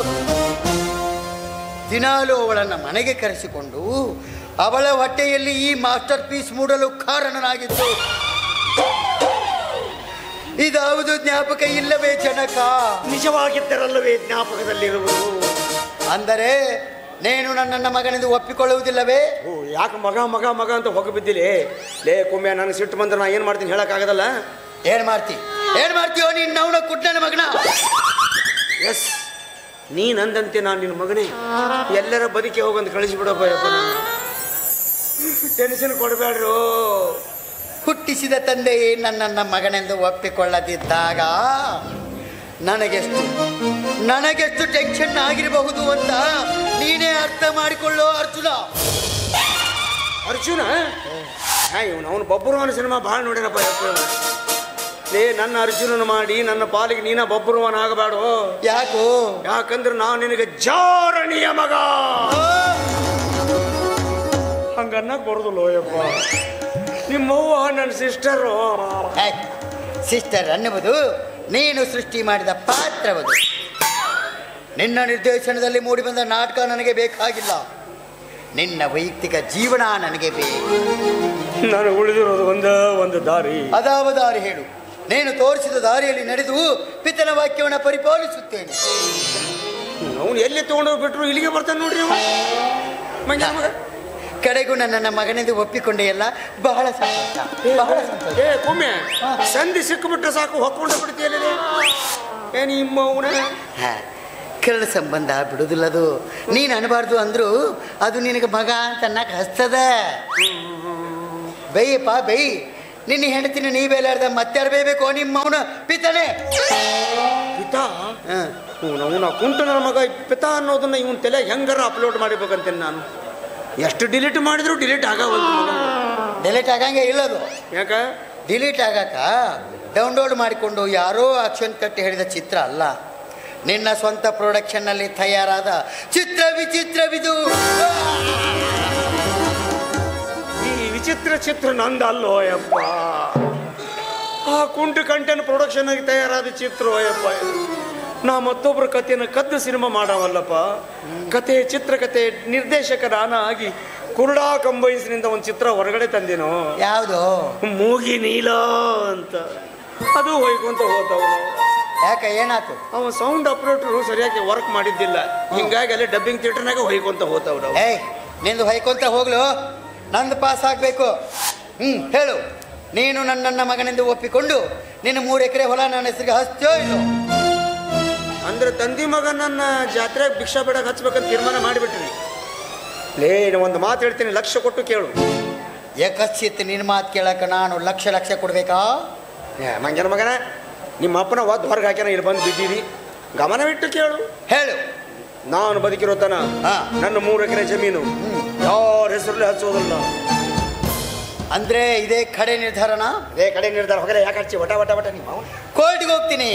ದಿನಾಲೂ ಅವಳನ್ನು ಮನೆಗೆ ಕರೆಸಿಕೊಂಡು ಅವಳ ಹೊಟ್ಟೆಯಲ್ಲಿ ಈ ಮಾಸ್ಟರ್ ಪೀಸ್ ಮೂಡಲು ಕಾರಣನಾಗಿತ್ತು ಇದಾವುದು ಜ್ಞಾಪಕ ಇಲ್ಲವೇ ಜನಕ ನಿಜವಾಗಿದ್ದರಲ್ಲವೇ ಜ್ಞಾಪಕದಲ್ಲಿರುವುದು ಅಂದರೆ ನೀನು ನನ್ನನ್ನ ಮಗನೆಂದು ಒಪ್ಪಿಕೊಳ್ಳುವುದಿಲ್ಲವೇ ಓ ಯಾಕೆ ಮಗ ಮಗ ಮಗ ಅಂತ ಹೋಗಿ ಬಿದ್ದಿಲಿ ಲೇ ಕುಮ್ಮೆ ನನಗೆ ಸಿಟ್ಟು ಬಂದ್ರೆ ನಾ ಏನು ಮಾಡ್ತೀನಿ ಹೇಳಕ್ಕಾಗದಲ್ಲ ಏನ್ ಮಾಡ್ತಿ ಏನ್ ಮಾಡ್ತೀಯೋ ನೀನ್ ನವನ ಕುಟ್ಟನ ಮಗನ ಎಸ್ ನೀನಂದಂತೆ ನಾನು ನಿನ್ನ ಮಗನೇ ಎಲ್ಲರ ಬದುಕಿ ಹೋಗಂತ ಕಳಿಸಿಬಿಡಪ್ಪ ಯಪ್ಪ ಟೆನ್ಷನ್ ಕೊಡಬೇಡ್ರು ಹುಟ್ಟಿಸಿದ ತಂದೆಯೇ ನನ್ನನ್ನ ಮಗನೆಂದು ಒಪ್ಪಿಕೊಳ್ಳದಿದ್ದಾಗ ನನಗೆಷ್ಟು ನನಗೆಷ್ಟು ಟೆನ್ಷನ್ ಆಗಿರಬಹುದು ಅಂತ ನೀನೇ ಅರ್ಥ ಮಾಡಿಕೊಳ್ಳೋ ಅರ್ಜುನ ಅರ್ಜುನ ಇವನು ಅವನು ಬಬ್ಬರುವನ ಸಿನಿಮಾ ಭಾಳ ನೋಡ್ಯಾನಪ್ಪ ಯಪ್ಪ ಇವ್ನು. ಲೇ ನನ್ನ ಅರ್ಜುನನ ಮಾಡಿ ನನ್ನ ಪಾಲಿಗೆ ನೀನ ಬಬ್ಬರುವನ ಆಗಬೇಡು ಯಾಕೋ ಯಾಕಂದ್ರೆ ನಾನು ನಿನಗೆ ಜಾರಣಿಯ ಮಗ ಹಂಗನ್ನಕ್ ಬರೋದಿಲ್ಲ ಯಪ್ಪ ನಿಮ್ಮವ್ವ ನನ್ನ ಸಿಸ್ಟರು ಸಿಸ್ಟರ್ ಅನ್ನುವುದು ನೀನು ಸೃಷ್ಟಿ ಮಾಡಿದ ಪಾತ್ರವದು ನಿನ್ನ ನಿರ್ದೇಶನದಲ್ಲಿ ಮೂಡಿಬಂದ ನಾಟಕ ನನಗೆ ಬೇಕಾಗಿಲ್ಲ ನಿನ್ನ ವೈಯಕ್ತಿಕ ಜೀವನ ನನಗೆ ಬೇಕು ನಾನು ಉಳಿದಿರೋದು ಒಂದ ಒಂದು ದಾರಿ ಅದಾವ ದಾರಿ ಹೇಳು ನೀನು ತೋರಿಸಿದ ದಾರಿಯಲ್ಲಿ ನಡೆದು ಪಿತನ ವಾಕ್ಯವನ್ನು ಪರಿಪಾಲಿಸುತ್ತೇನೆ ಅವನು ಎಲ್ಲಿ ತಗೊಂಡೋಗಿ ಬಿಟ್ರು ಇಲ್ಲಿಗೆ ಬರ್ತಾನೆ ನೋಡ್ರಿ ಅವ ಮಂಗ್ಯನ ಮಗ ಕಡೆಗೂ ನನ್ನನ್ನ ಮಗನೆಂದು ಒಪ್ಪಿಕೊಂಡೆಯಲ್ಲ ಬಹಳ ಸಂತೋಷ ಬಹಳ ಸಂತೋಷ ಏ ಕುಮ್ಮೆ ಸಂಧಿ ಸಿಕ್ಕಿಬಿಟ್ರೆ ಸಾಕು ಹೊಕ್ಕೊಂಡು ಬಿಡ್ತೀಯಲ್ಲ ಏ ನಿಮ್ಮ ಅವನ ಹಾ, ಕರಳ ಸಂಬಂಧ ಬಿಡುದಿಲ್ಲದು ನೀನು ಅನಬಾರ್ದು ಅಂದ್ರು ಅದು ನಿನಗೆ ಮಗ ಅಂತ ಅನ್ನಕ್ಕೆ ಹಸ್ತದ ಬೈಯಪ್ಪ ಬೈ ನಿನ್ನ ಹೆಂಡತಿನ ನೀ ಬೇಲಾರ್ದ ಮತ್ತಾರು ಬೇಯ್ಬೇಕು ನಿಮ್ಮ ಅವನ ಪಿತನೆ ಪಿತಾ ಹಾಂ ಅವನ ಕುಂಟನ ಮಗ ಪಿತಾ ಅನ್ನೋದನ್ನ ಇವನ್ ತಲೆ ಹೆಂಗಾರ ಅಪ್ಲೋಡ್ ಮಾಡಿಬೇಕಂತೇನೆ ನಾನು ಎಷ್ಟು ಡಿಲೀಟ್ ಮಾಡಿದ್ರು ಡಿಲೀಟ್ ಆಗವಲ್ದು ಮಗ ಡಿಲೀಟ್ ಆಗಂಗೆ ಇಲ್ಲದು ಯಾಕ ಡಿಲೀಟ್ ಆಗಕ್ಕ ಡೌನ್ಲೋಡ್ ಮಾಡಿಕೊಂಡು ಯಾರೋ ಆಕ್ಷನ್ ಕಟ್ಟಿ ಹೇಳಿದ ಚಿತ್ರ ಅಲ್ಲ ನಿನ್ನ ಸ್ವಂತ ಪ್ರೊಡಕ್ಷನ್ನಲ್ಲಿ ತಯಾರಾದ ಚಿತ್ರ ವಿಚಿತ್ರವಿದು ಈ ವಿಚಿತ್ರ ಚಿತ್ರ ನಂದ ಅಲ್ಲೋ ಯಪ್ಪ ಆ ಕುಂಟು ಕಂಟೆನ್ ಪ್ರೊಡಕ್ಷನ್ ಆಗಿ ತಯಾರಾದ ಚಿತ್ರ ಯಪ್ಪ ಇದು. ನಾ ಮತ್ತೊಬ್ಬರ ಕಥೆಯನ್ನು ಕದ್ದು ಸಿನಿಮಾ ಮಾಡವಲ್ಲಪ್ಪ ಕತೆ ಚಿತ್ರಕಥೆ ನಿರ್ದೇಶಕ ನಾನ ಆಗಿ ಕುರುಡಾ ಕಂಬೈನ್ಸ್ನಿಂದ ಒಂದು ಚಿತ್ರ ಹೊರಗಡೆ ತಂದೇನೋ ಯಾವುದು ಮೂಗಿ ನೀಲ ಅಂತ ಅದು ಹೋಯ್ಕೊಂತ ಹೋದವ ಯಾಕೆ ಏನಾಯ್ತು ಅವ ಸೌಂಡ್ ಆಪರೇಟರ್ ಸರಿಯಾಗಿ ವರ್ಕ್ ಮಾಡಿದ್ದಿಲ್ಲ ಹಿಂಗಾಗಿ ಅಲ್ಲಿ ಡಬ್ಬಿಂಗ್ ಥಿಯೇಟರ್ನಾಗ ಹೋಯ್ಕೊಂತ ಹೋತಾವ್ ನಾವು ಏಯ್ ನಿಂದು ಹೊಯ್ಕೊಂತ ಹೋಗ್ಲು ನಂದು ಪಾಸ್ ಆಗಬೇಕು ಹ್ಞೂ ಹೇಳು ನೀನು ನನ್ನನ್ನ ಮಗನೆಂದು ಒಪ್ಪಿಕೊಂಡು ನಿನ್ನ ಮೂರು ಎಕರೆ ಹೊಲ ನನ್ನ ಹೆಸರಿಗೆ ಹಚ್ತೋ ಇಲ್ಲೋ ಅಂದ್ರೆ ತಂದಿ ಮಗನನ್ನ ಜಾತ್ರೆಗೆ ಭಿಕ್ಷಾ ಬಿಡಕ್ಕೆ ಹಚ್ಬೇಕಂತ ತೀರ್ಮಾನ ಮಾಡಿಬಿಟ್ರಿ ಲೇ ಒಂದು ಮಾತು ಹೇಳ್ತೀನಿ ಲಕ್ಷ ಕೊಟ್ಟು ಕೇಳು ಏಕಶ್ಚಿತ್ ನಿನ್ನ ಮಾತು ಕೇಳಕ್ಕೆ ನಾನು ಲಕ್ಷ ಲಕ್ಷ ಕೊಡ್ಬೇಕಾ ಏ ಮಂಗನ ಮಗನ ನಿಮ್ಮ ಅಪ್ಪನ ಒದ್ದು ಹೊರಗೆ ಹಾಕ್ಯಾನ ಇಲ್ಲಿ ಬಂದು ಬಿದ್ದೀರಿ ಗಮನವಿಟ್ಟು ಕೇಳು ಹೇಳು ನಾನು ಬದುಕಿರೋ ತನ ಹಾ. ನನ್ನ ಮೂರು ಎಕರೆ ಜಮೀನು ಯಾರ ಹೆಸರಲ್ಲಿ ಹಚ್ಚೋದಲ್ಲ ಅಂದ್ರೆ ಇದೇ ಕಡೆ ನಿರ್ಧಾರನ ಅದೇ ಕಡೆ ನಿರ್ಧಾರ ಹೋಗಲ್ಲ ಯಾಕೆ ಹಚ್ಚಿ ವಟ ವಟ ವಟ ನಿಮ್ಮ ಅವ್ನು. ಕೋರ್ಟ್ಗೆ ಹೋಗ್ತೀನಿ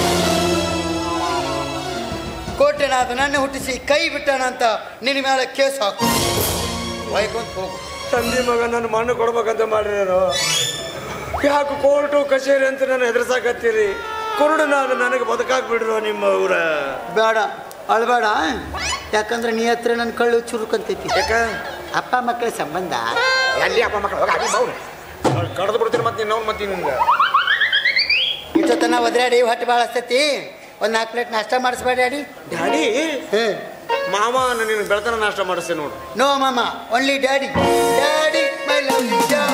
ಕೋರ್ಟನಾದ ನನ್ನ ಹುಟ್ಟಿಸಿ ಕೈ ಬಿಟ್ಟಣ ಅಂತ ನಿನ್ನ ಮೇಲೆ ಕೇಸ್ ಹಾಕು ಹೊಯ್ಕೊಂತ ಹೋಗು ತಂದೆ ಮಗ ನನ್ನ ಮಣ್ಣು ಕೊಡ್ಬೇಕಂತ ಮಾಡಿರೋ ಯಾಕೆ ಕೋರ್ಟು ಕಚೇರಿ ಅಂತ ನಾನು ಹೆದರ್ಸಾಕತ್ತೀರಿ ಕುರುಡನಾದ ನನಗೆ ಬದುಕಾಕ್ ಬಿಡ್ರೋ ನಿಮ್ಮ ಊರ ಬೇಡ ಅಳ್ಬೇಡ ಯಾಕಂದ್ರೆ ನೀ ಹತ್ರ ನನ್ನ ಕಳ್ಳು ಚುರುಕಂತೈತಿ ಯಾಕ ಅಪ್ಪ ಮಕ್ಕಳ ಸಂಬಂಧ ಎಲ್ಲಿ ಅಪ್ಪ ಮಕ್ಕಳು ಹೋಗ ಅಡಿ ಬಾವು ಕಡ್ದು ಬಿಡ್ತೀನಿ ಮತ್ತೆ ನಿನ್ನವ್ನು ಮತ್ತೆ ನಿನ್ಗೆ ಇಷ್ಟೊತ್ತನ ಒದ್ರಾಡಿ ಹೊಟ್ಟೆ ಭಾಳ ಹಸ್ತೈತಿ ಒಂದು ನಾಲ್ಕು ಪ್ಲೇಟ್ ನಾಷ್ಟ ಮಾಡಿಸ್ಬೇಡಿ ಅಡಿ ಡ್ಯಾಡಿ ಹ್ಞೂ ಮಾಮ ನಿನ್ನ ಬೆಳತನ ನಾಷ್ಟ ಮಾಡಿಸ್ತೇನೆ ನೋಡು ನೋ ಮಾಮ only daddy daddy my love you